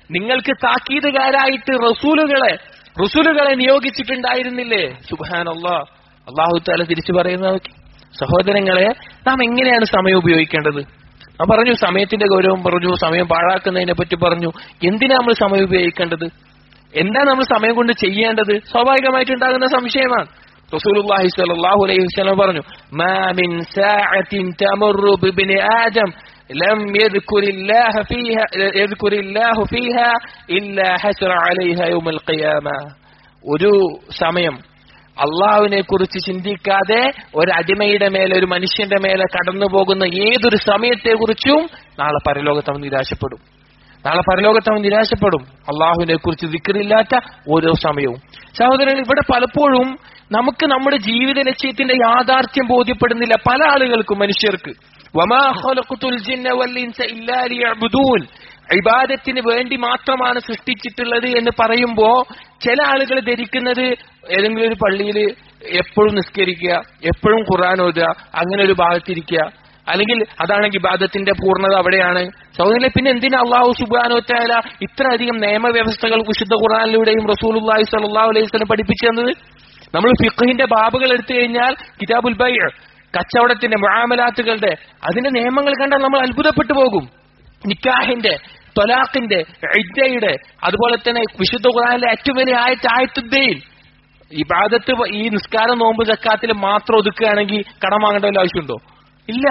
നിങ്ങൾക്ക് താക്കീതുകാരായിട്ട് റസൂലുകളെ റസൂലുകളെ നിയോഗിച്ചിട്ടുണ്ടായിരുന്നില്ലേ സുബാനല്ലാ അള്ളാഹു താല തിരിച്ചു പറയുന്നത് സഹോദരങ്ങളെ നാം എങ്ങനെയാണ് സമയം ഉപയോഗിക്കേണ്ടത് ഞാൻ പറഞ്ഞു സമയത്തിന്റെ ഗൗരവം പറഞ്ഞു സമയം പാഴാക്കുന്നതിനെ പറ്റി പറഞ്ഞു എന്തിനാ നമ്മൾ സമയം ഉപയോഗിക്കേണ്ടത് എന്താ നമ്മൾ സമയം കൊണ്ട് ചെയ്യേണ്ടത് സ്വാഭാവികമായിട്ടുണ്ടാകുന്ന സംശയമാണ് റസൂലുള്ളാഹി സ്വല്ലല്ലാഹു അലൈഹി വസല്ലം പറഞ്ഞു മാ മിൻ സാഅത്തിൻ തമറു ബിബ്നി ആദം ലം യദ്കുരില്ലാഹ ഫീഹാ യദ്കുരില്ലാഹു ഫീഹാ ഇല്ലാ ഹസറ അലൈഹാ യൗമൽ ഖിയാമ ഒരു സമയം അള്ളാഹുവിനെ കുറിച്ച് ചിന്തിക്കാതെ ഒരു അടിമയുടെ മേലെ ഒരു മനുഷ്യന്റെ മേലെ കടന്നു പോകുന്ന ഏതൊരു സമയത്തെ കുറിച്ചും നാളെ പരലോകത്ത് അവൻ നിരാശപ്പെടും നാളെ പരലോകത്ത് അവൻ നിരാശപ്പെടും അള്ളാഹുവിനെ കുറിച്ച് ദിക്കറില്ലാത്ത ഓരോ സമയവും സഹോദരൻ ഇവിടെ പലപ്പോഴും നമുക്ക് നമ്മുടെ ജീവിത ലക്ഷ്യത്തിന്റെ യാഥാർത്ഥ്യം ബോധ്യപ്പെടുന്നില്ല പല ആളുകൾക്കും മനുഷ്യർക്ക് വമാ ഖലഖ്തുൽ ജിന്ന വൽ ഇൻസ ഇല്ലാ ലിയഅ്ബുദൂൻ ഇബാദത്തിന് വേണ്ടി മാത്രമാണ് സൃഷ്ടിച്ചിട്ടുള്ളത് എന്ന് പറയുമ്പോ ചില ആളുകൾ ധരിക്കുന്നത് ഏതെങ്കിലും ഒരു പള്ളിയിൽ എപ്പോഴും നിസ്കരിക്കുക എപ്പോഴും ഖുർആൻ ഓതുക അങ്ങനെ ഒരു ഭാഗത്തിരിക്കുക അല്ലെങ്കിൽ അതാണെങ്കിൽ ഇബാദത്തിന്റെ പൂർണ്ണത അവിടെയാണ് സൗദരിലെ പിന്നെ എന്തിനാ അള്ളാഹു സുബാനോറ്റായ ഇത്രയധികം നിയമവ്യവസ്ഥകൾ വിശുദ്ധ ഖുർആാനിലൂടെയും റസൂലുള്ളാഹി സ്വല്ലല്ലാഹു അലൈഹി വസല്ലം പഠിപ്പിച്ചു തന്നത് നമ്മൾ ഫിഖഹിന്റെ ബാബുകൾ എടുത്തു കഴിഞ്ഞാൽ കിതാബുൽ ബൈ കച്ചവടത്തിന്റെ മുആമലാത്തുകളുടെ അതിന്റെ നിയമങ്ങൾ കണ്ടാൽ നമ്മൾ അത്ഭുതപ്പെട്ടു പോകും നിക്കാഹിന്റെ തൊലാഖിന്റെ ഇദ്ദയുടെ അതുപോലെ തന്നെ വിശുദ്ധ ഖുർആനിലെ ഏറ്റവും വലിയ ആയത്ത് ആയത്തുദ്ദീൻ ഈ ബാധത്ത് ഈ നിസ്കാരം നോമ്പ് ജക്കാത്തിൽ മാത്രം ഒതുക്കുകയാണെങ്കിൽ കടം വാങ്ങേണ്ട വല്ല ആവശ്യമുണ്ടോ ഇല്ല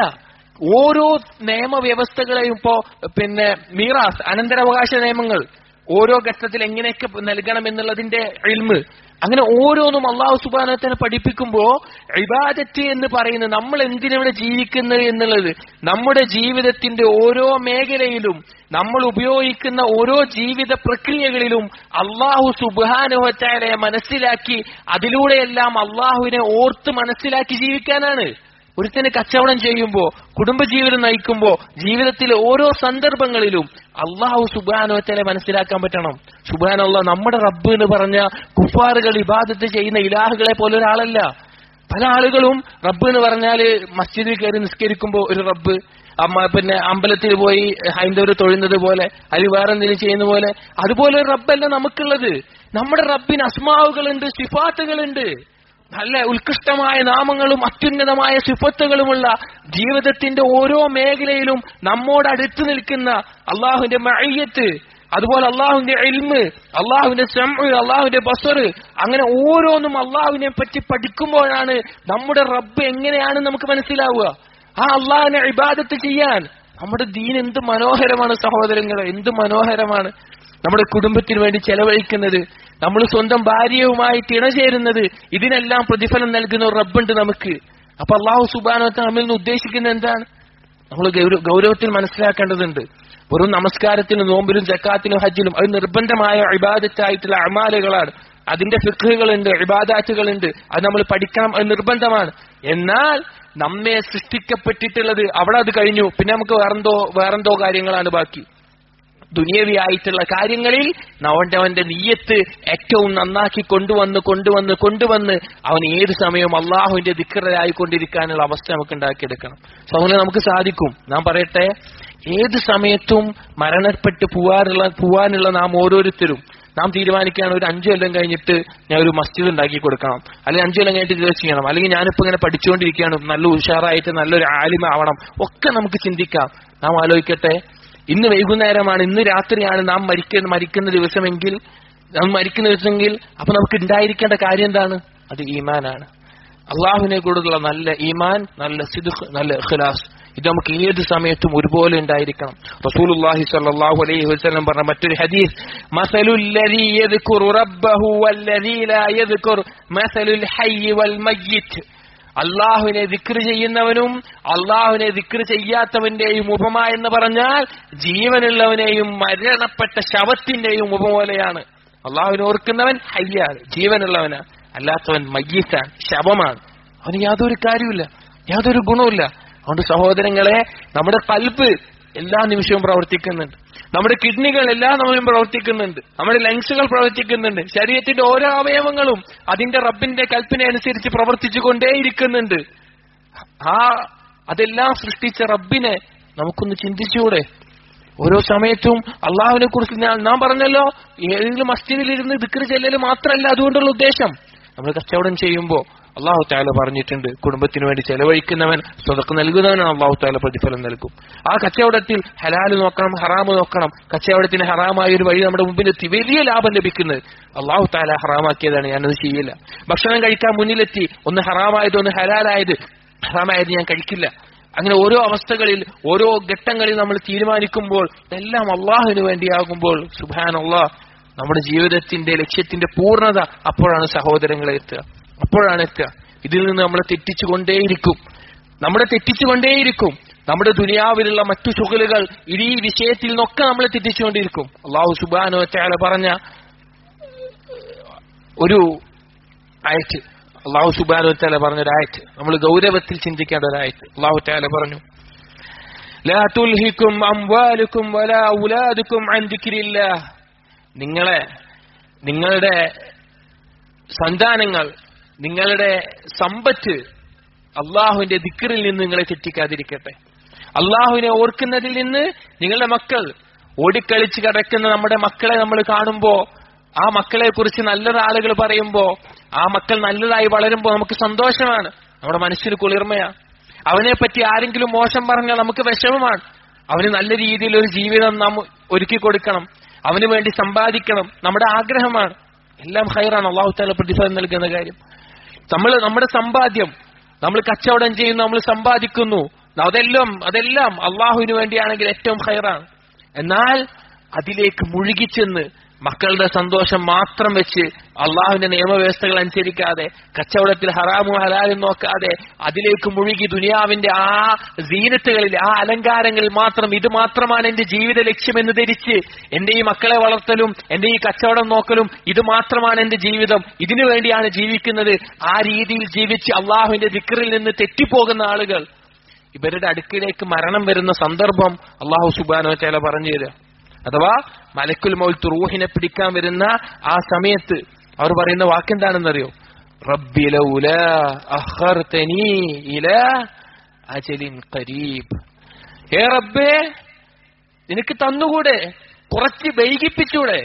ഓരോ നിയമവ്യവസ്ഥകളെയും ഇപ്പോ പിന്നെ മീറാസ് അനന്തരാവകാശ നിയമങ്ങൾ ഓരോ ഘട്ടത്തിൽ എങ്ങനെയൊക്കെ നൽകണം എന്നുള്ളതിന്റെ ഇൽമ് അങ്ങനെ ഓരോന്നും അള്ളാഹു സുബാനത്തിനെ പഠിപ്പിക്കുമ്പോ ഇബാദത്ത് എന്ന് പറയുന്നത് നമ്മൾ എന്തിനവിടെ ജീവിക്കുന്നത് എന്നുള്ളത് നമ്മുടെ ജീവിതത്തിന്റെ ഓരോ മേഖലയിലും നമ്മൾ ഉപയോഗിക്കുന്ന ഓരോ ജീവിത പ്രക്രിയകളിലും അള്ളാഹു സുബാനുവറ്റാലെ മനസ്സിലാക്കി അതിലൂടെയെല്ലാം അള്ളാഹുവിനെ ഓർത്ത് മനസ്സിലാക്കി ജീവിക്കാനാണ് ഒരുത്തന് കച്ചവടം ചെയ്യുമ്പോ കുടുംബജീവിതം നയിക്കുമ്പോ ജീവിതത്തിലെ ഓരോ സന്ദർഭങ്ങളിലും അള്ളാഹു സുബാനോത്തലെ മനസ്സിലാക്കാൻ പറ്റണം സുബാനുള്ള നമ്മുടെ റബ്ബ് എന്ന് പറഞ്ഞ കുഫാറുകൾ ഇബാദത്ത് ചെയ്യുന്ന ഇലാഹുകളെ പോലെ ഒരാളല്ല പല ആളുകളും റബ്ബ് എന്ന് പറഞ്ഞാല് മസ്ജിദിൽ കയറി നിസ്കരിക്കുമ്പോ ഒരു റബ്ബ് അമ്മ പിന്നെ അമ്പലത്തിൽ പോയി ഹൈന്ദവർ തൊഴുന്നത് പോലെ അല്ലെങ്കിൽ വേറെ എന്തെങ്കിലും ചെയ്യുന്ന പോലെ അതുപോലെ ഒരു റബ്ബല്ല നമുക്കുള്ളത് നമ്മുടെ റബ്ബിന് അസ്മാവുകളുണ്ട് സിഫാത്തുകളുണ്ട് നല്ല ഉത്കൃഷ്ടമായ നാമങ്ങളും അത്യുന്നതമായ സിഫത്തുകളുമുള്ള ജീവിതത്തിന്റെ ഓരോ മേഖലയിലും നമ്മോട് അടുത്ത് നിൽക്കുന്ന അള്ളാഹുവിന്റെ മഴയത്ത് അതുപോലെ അള്ളാഹുവിന്റെ എൽമ് അള്ളാഹുവിന്റെ സെമ് അള്ളാഹുവിന്റെ ബസർ അങ്ങനെ ഓരോന്നും അള്ളാഹുവിനെ പറ്റി പഠിക്കുമ്പോഴാണ് നമ്മുടെ റബ്ബ് എങ്ങനെയാണ് നമുക്ക് മനസ്സിലാവുക ആ അള്ളാഹിനെ ഇബാദത്ത് ചെയ്യാൻ നമ്മുടെ ദീൻ എന്ത് മനോഹരമാണ് സഹോദരങ്ങളെ എന്ത് മനോഹരമാണ് നമ്മുടെ കുടുംബത്തിന് വേണ്ടി ചെലവഴിക്കുന്നത് നമ്മൾ സ്വന്തം ഭാര്യയുമായിട്ട് ഇണചേരുന്നത് ഇതിനെല്ലാം പ്രതിഫലം നൽകുന്ന ഒരു റബ്ബുണ്ട് നമുക്ക് അപ്പൊ അള്ളാഹു സുബാനോ തമ്മിൽ നിന്ന് ഉദ്ദേശിക്കുന്നത് എന്താണ് നമ്മൾ ഗൗരവത്തിൽ മനസ്സിലാക്കേണ്ടതുണ്ട് വെറും നമസ്കാരത്തിനും നോമ്പിലും ജക്കാത്തിനും ഹജ്ജിലും അത് നിർബന്ധമായ ഇബാദത്തായിട്ടുള്ള അമാലുകളാണ് അതിന്റെ ഫിഖുകളുണ്ട് ഇബാദാറ്റുകളുണ്ട് അത് നമ്മൾ പഠിക്കണം അത് നിർബന്ധമാണ് എന്നാൽ നമ്മെ സൃഷ്ടിക്കപ്പെട്ടിട്ടുള്ളത് അവിടെ അത് കഴിഞ്ഞു പിന്നെ നമുക്ക് വേറെന്തോ വേറെന്തോ കാര്യങ്ങളാണ് ബാക്കി ദുനിയവിയായിട്ടുള്ള കാര്യങ്ങളിൽ അവന്റെ അവന്റെ നീയത്ത് ഏറ്റവും നന്നാക്കി കൊണ്ടുവന്ന് കൊണ്ടുവന്ന് കൊണ്ടുവന്ന് അവൻ ഏത് സമയവും അള്ളാഹുവിന്റെ ദിക്കറായി കൊണ്ടിരിക്കാനുള്ള അവസ്ഥ നമുക്ക് ഉണ്ടാക്കിയെടുക്കണം സൗന നമുക്ക് സാധിക്കും നാം പറയട്ടെ ഏത് സമയത്തും മരണപ്പെട്ട് പോവാനുള്ള പോവാനുള്ള നാം ഓരോരുത്തരും നാം തീരുമാനിക്കുകയാണ് ഒരു അഞ്ചു കൊല്ലം കഴിഞ്ഞിട്ട് ഞാൻ ഒരു മസ്ജിദ് ഉണ്ടാക്കി കൊടുക്കണം അല്ലെങ്കിൽ അഞ്ചു കൊല്ലം കഴിഞ്ഞിട്ട് ഇത് ചെയ്യണം അല്ലെങ്കിൽ ഞാനിപ്പോ ഇങ്ങനെ പഠിച്ചുകൊണ്ടിരിക്കുകയാണ് നല്ല ഉഷാറായിട്ട് നല്ലൊരു ആലിമ ആവണം ഒക്കെ നമുക്ക് ചിന്തിക്കാം നാം ആലോചിക്കട്ടെ ഇന്ന് വൈകുന്നേരമാണ് ഇന്ന് രാത്രിയാണ് നാം മരിക്കുന്ന മരിക്കുന്ന ദിവസമെങ്കിൽ നാം മരിക്കുന്ന ദിവസമെങ്കിൽ അപ്പൊ നമുക്ക് ഉണ്ടായിരിക്കേണ്ട കാര്യം എന്താണ് അത് ഈമാനാണ് അള്ളാഹുവിനെ കൂടുതലുള്ള നല്ല ഈമാൻ നല്ല സിദുഖ് നല്ല ഇഖ്ലാസ് ഇത് നമുക്ക് ഏത് സമയത്തും ഒരുപോലെ ഉണ്ടായിരിക്കണം റസൂലുള്ളാഹി സ്വല്ലല്ലാഹു അലൈഹി വസല്ലം പറഞ്ഞ മറ്റൊരു ഹദീസ് മസലുൽ ലദീ യദ്കുറു റബ്ബഹു വല്ലദീ ലാ യദ്കുർ മസലുൽ ഹയ്യി വൽ മയ്യിത്ത് അള്ളാഹുവിനെ ദിക്ർ ചെയ്യുന്നവനും അള്ളാഹുവിനെ ദിക്ർ ചെയ്യാത്തവന്റെയും ഉപമ എന്ന് പറഞ്ഞാൽ ജീവനുള്ളവനെയും മരണപ്പെട്ട ശവത്തിന്റെയും ഉപമ പോലെയാണ് അള്ളാഹുവിനെ ഓർക്കുന്നവൻ ഹയ്യാണ് ജീവനുള്ളവനാണ് അല്ലാത്തവൻ മയ്യത്താണ് ശവമാണ് അവന് യാതൊരു കാര്യമില്ല യാതൊരു ഗുണവുമില്ല അതുകൊണ്ട് സഹോദരങ്ങളെ നമ്മുടെ കൽപ്പ് എല്ലാ നിമിഷവും പ്രവർത്തിക്കുന്നുണ്ട് നമ്മുടെ കിഡ്നികൾ എല്ലാ സമയവും പ്രവർത്തിക്കുന്നുണ്ട് നമ്മുടെ ലങ്സുകൾ പ്രവർത്തിക്കുന്നുണ്ട് ശരീരത്തിന്റെ ഓരോ അവയവങ്ങളും അതിന്റെ റബ്ബിന്റെ കൽപ്പന അനുസരിച്ച് പ്രവർത്തിച്ചു കൊണ്ടേയിരിക്കുന്നുണ്ട് ആ അതെല്ലാം സൃഷ്ടിച്ച റബ്ബിനെ നമുക്കൊന്ന് ചിന്തിച്ചുകൂടെ ഓരോ സമയത്തും അള്ളാഹുവിനെ കുറിച്ച് ഞാൻ നാം പറഞ്ഞല്ലോ ഏതെങ്കിലും മസ്ജിദിൽ ഇരുന്ന് ദിക്റ് ചെല്ലല് മാത്രമല്ല അതുകൊണ്ടുള്ള ഉദ്ദേശം നമ്മൾ കച്ചവടം ചെയ്യുമ്പോൾ അള്ളാഹു താല പറഞ്ഞിട്ടുണ്ട് കുടുംബത്തിന് വേണ്ടി ചെലവഴിക്കുന്നവൻ സ്വതക്ക് നൽകുന്നവനാണ് അള്ളാഹു താല പ്രതിഫലം നൽകും ആ കച്ചവടത്തിൽ ഹലാല് നോക്കണം ഹറാമ് നോക്കണം കച്ചവടത്തിന് ഹറാമായ ഒരു വഴി നമ്മുടെ മുമ്പിലെത്തി വലിയ ലാഭം ലഭിക്കുന്നത് അള്ളാഹു താല ഹറാമാക്കിയതാണ് ഞാനത് ചെയ്യില്ല ഭക്ഷണം കഴിക്കാൻ മുന്നിലെത്തി ഒന്ന് ഹറാമായത് ഒന്ന് ഹലാലായത് ഹറാമായത് ഞാൻ കഴിക്കില്ല അങ്ങനെ ഓരോ അവസ്ഥകളിൽ ഓരോ ഘട്ടങ്ങളിൽ നമ്മൾ തീരുമാനിക്കുമ്പോൾ എല്ലാം അള്ളാഹുവിന് വേണ്ടിയാകുമ്പോൾ സുബാൻ അള്ളാഹ് നമ്മുടെ ജീവിതത്തിന്റെ ലക്ഷ്യത്തിന്റെ പൂർണ്ണത അപ്പോഴാണ് സഹോദരങ്ങളെ എത്തുക അപ്പോഴാണ് എത്തുക ഇതിൽ നിന്ന് നമ്മളെ തെറ്റിച്ചുകൊണ്ടേയിരിക്കും നമ്മളെ തെറ്റിച്ചുകൊണ്ടേയിരിക്കും നമ്മുടെ ദുനിയാവിലുള്ള മറ്റു ശുഗലുകൾ ഈ വിഷയത്തിൽ നിന്നൊക്കെ നമ്മളെ തെറ്റിച്ചുകൊണ്ടിരിക്കും അള്ളാഹു സുബാനോ ചാല പറഞ്ഞ ഒരു ആയറ്റ് അള്ളാഹു സുബാനോ ചാല പറഞ്ഞൊരായറ്റ് നമ്മൾ ഗൗരവത്തിൽ ചിന്തിക്കേണ്ട ഒരായറ്റ് അള്ളാഹു ചാല പറഞ്ഞു لا تلهكم أموالكم ولا أولادكم عن ذكر الله നിങ്ങളെ നിങ്ങളുടെ സന്താനങ്ങൾ നിങ്ങളുടെ സമ്പത്ത് അള്ളാഹുവിന്റെ ദിക്കറിൽ നിന്ന് നിങ്ങളെ തെറ്റിക്കാതിരിക്കട്ടെ അള്ളാഹുവിനെ ഓർക്കുന്നതിൽ നിന്ന് നിങ്ങളുടെ മക്കൾ ഓടിക്കളിച്ച് കിടക്കുന്ന നമ്മുടെ മക്കളെ നമ്മൾ കാണുമ്പോ ആ മക്കളെ കുറിച്ച് നല്ലത് ആളുകൾ പറയുമ്പോ ആ മക്കൾ നല്ലതായി വളരുമ്പോ നമുക്ക് സന്തോഷമാണ് നമ്മുടെ മനസ്സിന് കുളിർമയാ അവനെ പറ്റി ആരെങ്കിലും മോശം പറഞ്ഞാൽ നമുക്ക് വിഷമമാണ് അവന് നല്ല രീതിയിൽ ഒരു ജീവിതം നാം ഒരുക്കി കൊടുക്കണം അവന് വേണ്ടി സമ്പാദിക്കണം നമ്മുടെ ആഗ്രഹമാണ് എല്ലാം ഹൈറാണ് അള്ളാഹു താല പ്രതിഫലം നൽകുന്ന കാര്യം നമ്മൾ നമ്മുടെ സമ്പാദ്യം നമ്മൾ കച്ചവടം ചെയ്യുന്നു നമ്മൾ സമ്പാദിക്കുന്നു അതെല്ലാം അതെല്ലാം അള്ളാഹുവിന് വേണ്ടിയാണെങ്കിൽ ഏറ്റവും ഹൈറാണ് എന്നാൽ അതിലേക്ക് മുഴുകിച്ചെന്ന് മക്കളുടെ സന്തോഷം മാത്രം വെച്ച് അള്ളാഹുവിന്റെ നിയമവ്യവസ്ഥകൾ അനുസരിക്കാതെ കച്ചവടത്തിൽ ഹറാമും ഹലാലും നോക്കാതെ അതിലേക്ക് മുഴുകി ദുനിയാവിന്റെ ആ സീനത്തുകളിൽ ആ അലങ്കാരങ്ങളിൽ മാത്രം ഇത് മാത്രമാണ് എന്റെ ജീവിത ലക്ഷ്യമെന്ന് ധരിച്ച് എന്റെ ഈ മക്കളെ വളർത്തലും എന്റെ ഈ കച്ചവടം നോക്കലും ഇത് മാത്രമാണ് എന്റെ ജീവിതം ഇതിനു വേണ്ടിയാണ് ജീവിക്കുന്നത് ആ രീതിയിൽ ജീവിച്ച് അള്ളാഹുവിന്റെ ദിക്കറിൽ നിന്ന് തെറ്റിപ്പോകുന്ന ആളുകൾ ഇവരുടെ അടുക്കിലേക്ക് മരണം വരുന്ന സന്ദർഭം അള്ളാഹു സുബാനോ ചേല പറഞ്ഞു തരിക അഥവാ മലക്കുൽ മൗത്ത് റൂഹിനെ പിടിക്കാൻ വരുന്ന ആ സമയത്ത് അവർ പറയുന്ന വാക്കെന്താണെന്നറിയോ റബ്ബിലൗല അഖർതനി ഇലാ അജലിൻ ഖരീബ് ഹേ റബ്ബേ നിനക്ക് തന്നുകൂടെ കുറച്ച് വൈകിപ്പിച്ചൂടെ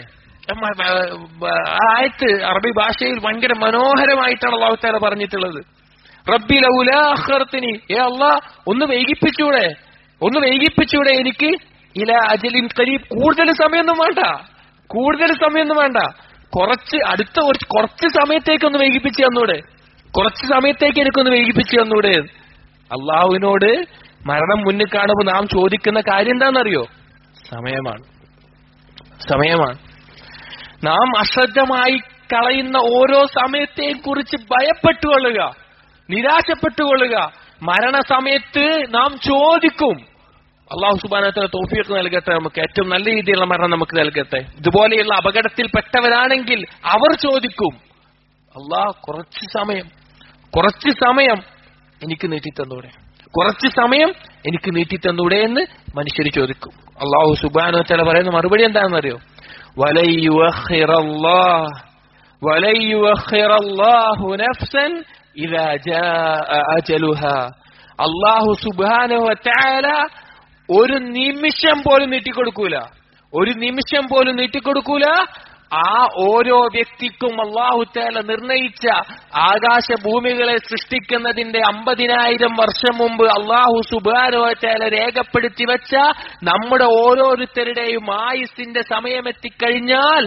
ആ ആയത്ത് അറബി ഭാഷയിൽ ഭയങ്കര മനോഹരമായിട്ടാണ് അള്ളാഹുത്താല പറഞ്ഞിട്ടുള്ളത് റബ്ബി ലൗല അഖർതനി ഏ അള്ളാ ഒന്ന് വൈകിപ്പിച്ചൂടെ ഒന്ന് വൈകിപ്പിച്ചൂടെ എനിക്ക് ഇല അജലിൻ കരീബ് കൂടുതൽ സമയമൊന്നും വേണ്ട കൂടുതൽ സമയമൊന്നും വേണ്ട കുറച്ച് അടുത്ത കുറച്ച് കുറച്ച് സമയത്തേക്ക് ഒന്ന് വൈകിപ്പിച്ച് തന്നൂടെ കുറച്ച് സമയത്തേക്ക് എനിക്കൊന്ന് വൈകിപ്പിച്ച് തന്നൂടെ അള്ളാഹുവിനോട് മരണം മുന്നിൽ കാണുമ്പോൾ നാം ചോദിക്കുന്ന കാര്യം എന്താണെന്നറിയോ സമയമാണ് സമയമാണ് നാം അശ്രദ്ധമായി കളയുന്ന ഓരോ സമയത്തെയും കുറിച്ച് ഭയപ്പെട്ടുകൊള്ളുക നിരാശപ്പെട്ടുകൊള്ളുക മരണസമയത്ത് നാം ചോദിക്കും അള്ളാഹു സുബാനത്തിന് തോഫിയൊക്കെ നൽകട്ടെ നമുക്ക് ഏറ്റവും നല്ല രീതിയിലുള്ള മരണം നമുക്ക് നൽകട്ടെ ഇതുപോലെയുള്ള അപകടത്തിൽപ്പെട്ടവരാണെങ്കിൽ അവർ ചോദിക്കും അള്ളാഹ് കുറച്ച് സമയം കുറച്ച് സമയം എനിക്ക് നീട്ടിത്തന്നൂടെ കുറച്ച് സമയം എനിക്ക് നീട്ടിത്തന്നൂടെ എന്ന് മനുഷ്യർ ചോദിക്കും അള്ളാഹു സുബാനോ ചില പറയുന്ന മറുപടി എന്താണെന്നറിയോ അള്ളാഹു സുബാനോ ഒരു നിമിഷം പോലും നീട്ടിക്കൊടുക്കൂല ഒരു നിമിഷം പോലും നീട്ടിക്കൊടുക്കൂല ആ ഓരോ വ്യക്തിക്കും അള്ളാഹുത്തേല നിർണയിച്ച ആകാശഭൂമികളെ സൃഷ്ടിക്കുന്നതിന്റെ അമ്പതിനായിരം വർഷം മുമ്പ് അള്ളാഹു സുബാനോത്തേല രേഖപ്പെടുത്തി വെച്ച നമ്മുടെ ഓരോരുത്തരുടെയും ആയുസിന്റെ സമയമെത്തിക്കഴിഞ്ഞാൽ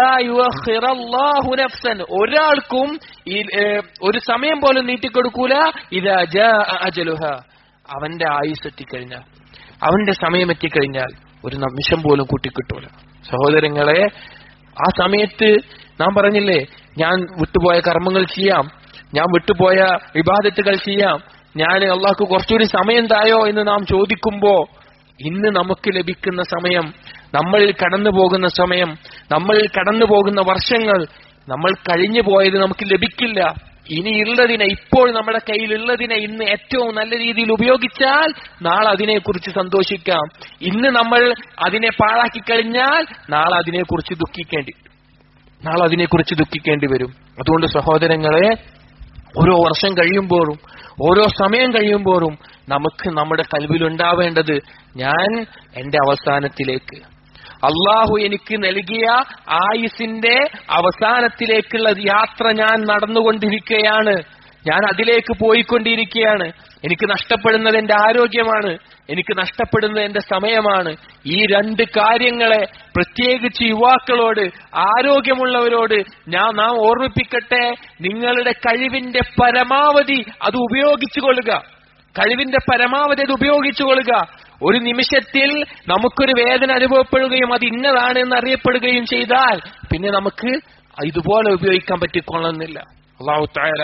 നഫ്സൻ ഒരാൾക്കും ഈ ഒരു സമയം പോലും നീട്ടിക്കൊടുക്കൂല ഇതാ അജലുഹ അവന്റെ ആയുസ് എത്തിക്കഴിഞ്ഞാൽ അവന്റെ സമയം എത്തിക്കഴിഞ്ഞാൽ ഒരു നിമിഷം പോലും കൂട്ടിക്കിട്ടൂല സഹോദരങ്ങളെ ആ സമയത്ത് നാം പറഞ്ഞില്ലേ ഞാൻ വിട്ടുപോയ കർമ്മങ്ങൾ ചെയ്യാം ഞാൻ വിട്ടുപോയ വിവാദത്തുകൾ ചെയ്യാം ഞാൻ അള്ളാഹ്ക്ക് കുറച്ചുകൂടി സമയം തായോ എന്ന് നാം ചോദിക്കുമ്പോ ഇന്ന് നമുക്ക് ലഭിക്കുന്ന സമയം നമ്മളിൽ കടന്നു പോകുന്ന സമയം നമ്മളിൽ കടന്നു പോകുന്ന വർഷങ്ങൾ നമ്മൾ കഴിഞ്ഞു പോയത് നമുക്ക് ലഭിക്കില്ല ഇനിയുള്ളതിനെ ഇപ്പോൾ നമ്മുടെ കയ്യിലുള്ളതിനെ ഇന്ന് ഏറ്റവും നല്ല രീതിയിൽ ഉപയോഗിച്ചാൽ നാളെ അതിനെക്കുറിച്ച് സന്തോഷിക്കാം ഇന്ന് നമ്മൾ അതിനെ പാഴാക്കി കഴിഞ്ഞാൽ നാളെ അതിനെക്കുറിച്ച് ദുഃഖിക്കേണ്ടി നാളെ അതിനെക്കുറിച്ച് ദുഃഖിക്കേണ്ടി വരും അതുകൊണ്ട് സഹോദരങ്ങളെ ഓരോ വർഷം കഴിയുമ്പോഴും ഓരോ സമയം കഴിയുമ്പോഴും നമുക്ക് നമ്മുടെ കൽവിലുണ്ടാവേണ്ടത് ഞാൻ എന്റെ അവസാനത്തിലേക്ക് അള്ളാഹു എനിക്ക് നൽകിയ ആയുസിന്റെ അവസാനത്തിലേക്കുള്ള യാത്ര ഞാൻ നടന്നുകൊണ്ടിരിക്കുകയാണ് ഞാൻ അതിലേക്ക് പോയിക്കൊണ്ടിരിക്കുകയാണ് എനിക്ക് നഷ്ടപ്പെടുന്നത് എന്റെ ആരോഗ്യമാണ് എനിക്ക് നഷ്ടപ്പെടുന്നത് എന്റെ സമയമാണ് ഈ രണ്ട് കാര്യങ്ങളെ പ്രത്യേകിച്ച് യുവാക്കളോട് ആരോഗ്യമുള്ളവരോട് ഞാൻ നാം ഓർമ്മിപ്പിക്കട്ടെ നിങ്ങളുടെ കഴിവിന്റെ പരമാവധി അത് ഉപയോഗിച്ചു കൊള്ളുക കഴിവിന്റെ പരമാവധി അത് ഉപയോഗിച്ചു കൊള്ളുക ഒരു നിമിഷത്തിൽ നമുക്കൊരു വേദന അനുഭവപ്പെടുകയും അത് ഇന്നതാണ് എന്ന് അറിയപ്പെടുകയും ചെയ്താൽ പിന്നെ നമുക്ക് ഇതുപോലെ ഉപയോഗിക്കാൻ പറ്റിക്കൊള്ളുന്നില്ല അള്ളാഹു താല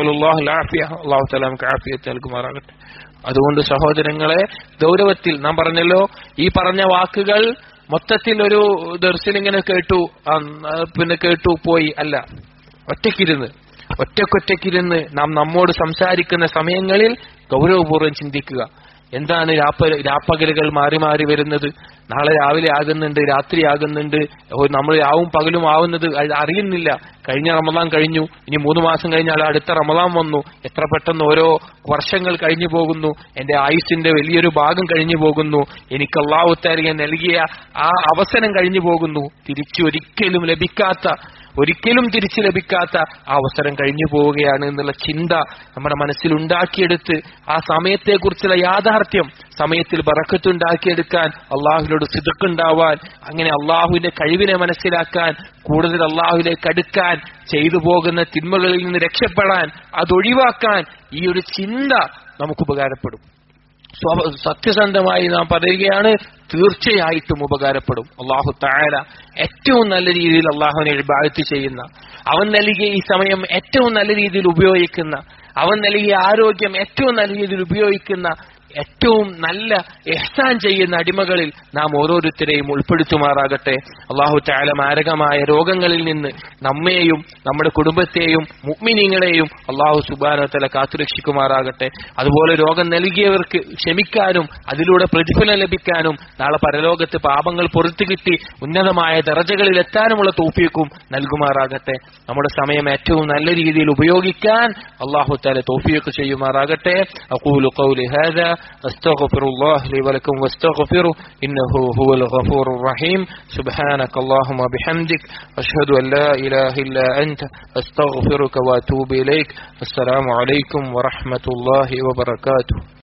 അള്ളാഹു താല നമുക്ക് ആഫിയത്ത് നൽകുമാറാകട്ടെ അതുകൊണ്ട് സഹോദരങ്ങളെ ഗൗരവത്തിൽ നാം പറഞ്ഞല്ലോ ഈ പറഞ്ഞ വാക്കുകൾ മൊത്തത്തിൽ ഒരു ദർശനം ഇങ്ങനെ കേട്ടു ആ, പിന്നെ കേട്ടു പോയി അല്ല ഒറ്റക്കിരുന്ന് ഒറ്റക്കൊറ്റക്കിരുന്ന് നാം നമ്മോട് സംസാരിക്കുന്ന സമയങ്ങളിൽ ഗൗരവപൂർവ്വം ചിന്തിക്കുക എന്താണ് രാപ്പ രാപ്പകലുകൾ മാറി മാറി വരുന്നത് നാളെ രാവിലെ ആകുന്നുണ്ട് രാത്രി ആകുന്നുണ്ട് ഓ, നമ്മൾ രാവും പകലും ആവുന്നത് അത് അറിയുന്നില്ല കഴിഞ്ഞ റമദാൻ കഴിഞ്ഞു ഇനി മൂന്ന് മാസം കഴിഞ്ഞാൽ അടുത്ത റമദാൻ വന്നു എത്ര പെട്ടെന്ന് ഓരോ വർഷങ്ങൾ കഴിഞ്ഞു പോകുന്നു എന്റെ ആയുസിന്റെ വലിയൊരു ഭാഗം കഴിഞ്ഞു പോകുന്നു എനിക്ക് അള്ളാഹുത്താരിക നൽകിയ ആ അവസരം കഴിഞ്ഞു പോകുന്നു തിരിച്ചൊരിക്കലും ലഭിക്കാത്ത ഒരിക്കലും തിരിച്ചു ലഭിക്കാത്ത ആ അവസരം കഴിഞ്ഞു പോവുകയാണ് എന്നുള്ള ചിന്ത നമ്മുടെ മനസ്സിൽ ഉണ്ടാക്കിയെടുത്ത് ആ സമയത്തെക്കുറിച്ചുള്ള യാഥാർത്ഥ്യം സമയത്തിൽ ബറക്കത്തുണ്ടാക്കിയെടുക്കാൻ അള്ളാഹുവിനോട് സിതുക്കുണ്ടാവാൻ അങ്ങനെ അള്ളാഹുവിന്റെ കഴിവിനെ മനസ്സിലാക്കാൻ കൂടുതൽ അള്ളാഹുവിലേക്ക് അടുക്കാൻ ചെയ്തു പോകുന്ന തിന്മകളിൽ നിന്ന് രക്ഷപ്പെടാൻ അതൊഴിവാക്കാൻ ഈ ഒരു ചിന്ത നമുക്ക് ഉപകാരപ്പെടും സ്വ- സത്യസന്ധമായി നാം പറയുകയാണ് തീർച്ചയായിട്ടും ഉപകാരപ്പെടും അള്ളാഹു താര ഏറ്റവും നല്ല രീതിയിൽ അള്ളാഹുവിനെ ഇബാദത്ത് ചെയ്യുന്ന അവൻ നൽകിയ ഈ സമയം ഏറ്റവും നല്ല രീതിയിൽ ഉപയോഗിക്കുന്ന അവൻ നൽകിയ ആരോഗ്യം ഏറ്റവും നല്ല രീതിയിൽ ഉപയോഗിക്കുന്ന ഏറ്റവും നല്ല എഹ്സാൻ ചെയ്യുന്ന അടിമകളിൽ നാം ഓരോരുത്തരെയും ഉൾപ്പെടുത്തുമാറാകട്ടെ അള്ളാഹു താല മാരകമായ രോഗങ്ങളിൽ നിന്ന് നമ്മെയും നമ്മുടെ കുടുംബത്തെയും മുഗ്മിനിങ്ങളെയും അള്ളാഹു സുബാനത്തല കാത്തുരക്ഷിക്കുമാറാകട്ടെ അതുപോലെ രോഗം നൽകിയവർക്ക് ക്ഷമിക്കാനും അതിലൂടെ പ്രതിഫലം ലഭിക്കാനും നാളെ പരലോകത്ത് പാപങ്ങൾ പൊറത്തു കിട്ടി ഉന്നതമായ ദറജകളിൽ എത്താനുമുള്ള തോഫിയക്കും നൽകുമാറാകട്ടെ നമ്മുടെ സമയം ഏറ്റവും നല്ല രീതിയിൽ ഉപയോഗിക്കാൻ അള്ളാഹു താല തോഫിയൊക്കെ ചെയ്യുമാറാകട്ടെ അഖൂലു ഖൗലി ഹാദാ അസ്തഗ്ഫിറുല്ലാഹ് ലി വലക്കും വസ്തഗ്ഫിറു ഇന്നഹു ഹുവൽ ഗഫൂറുർ റഹീം സുബ്ഹാനക അല്ലാഹുമ്മ ബിഹംദിക് അഷ്ഹദു അൻ ലാ ഇലാഹ ഇല്ലാ അൻത അസ്തഗ്ഫിറുക വഅതൂബു ഇലൈക് അസ്സലാമു അലൈക്കും വറഹ്മത്തുള്ളാഹി വബറകാതുഹു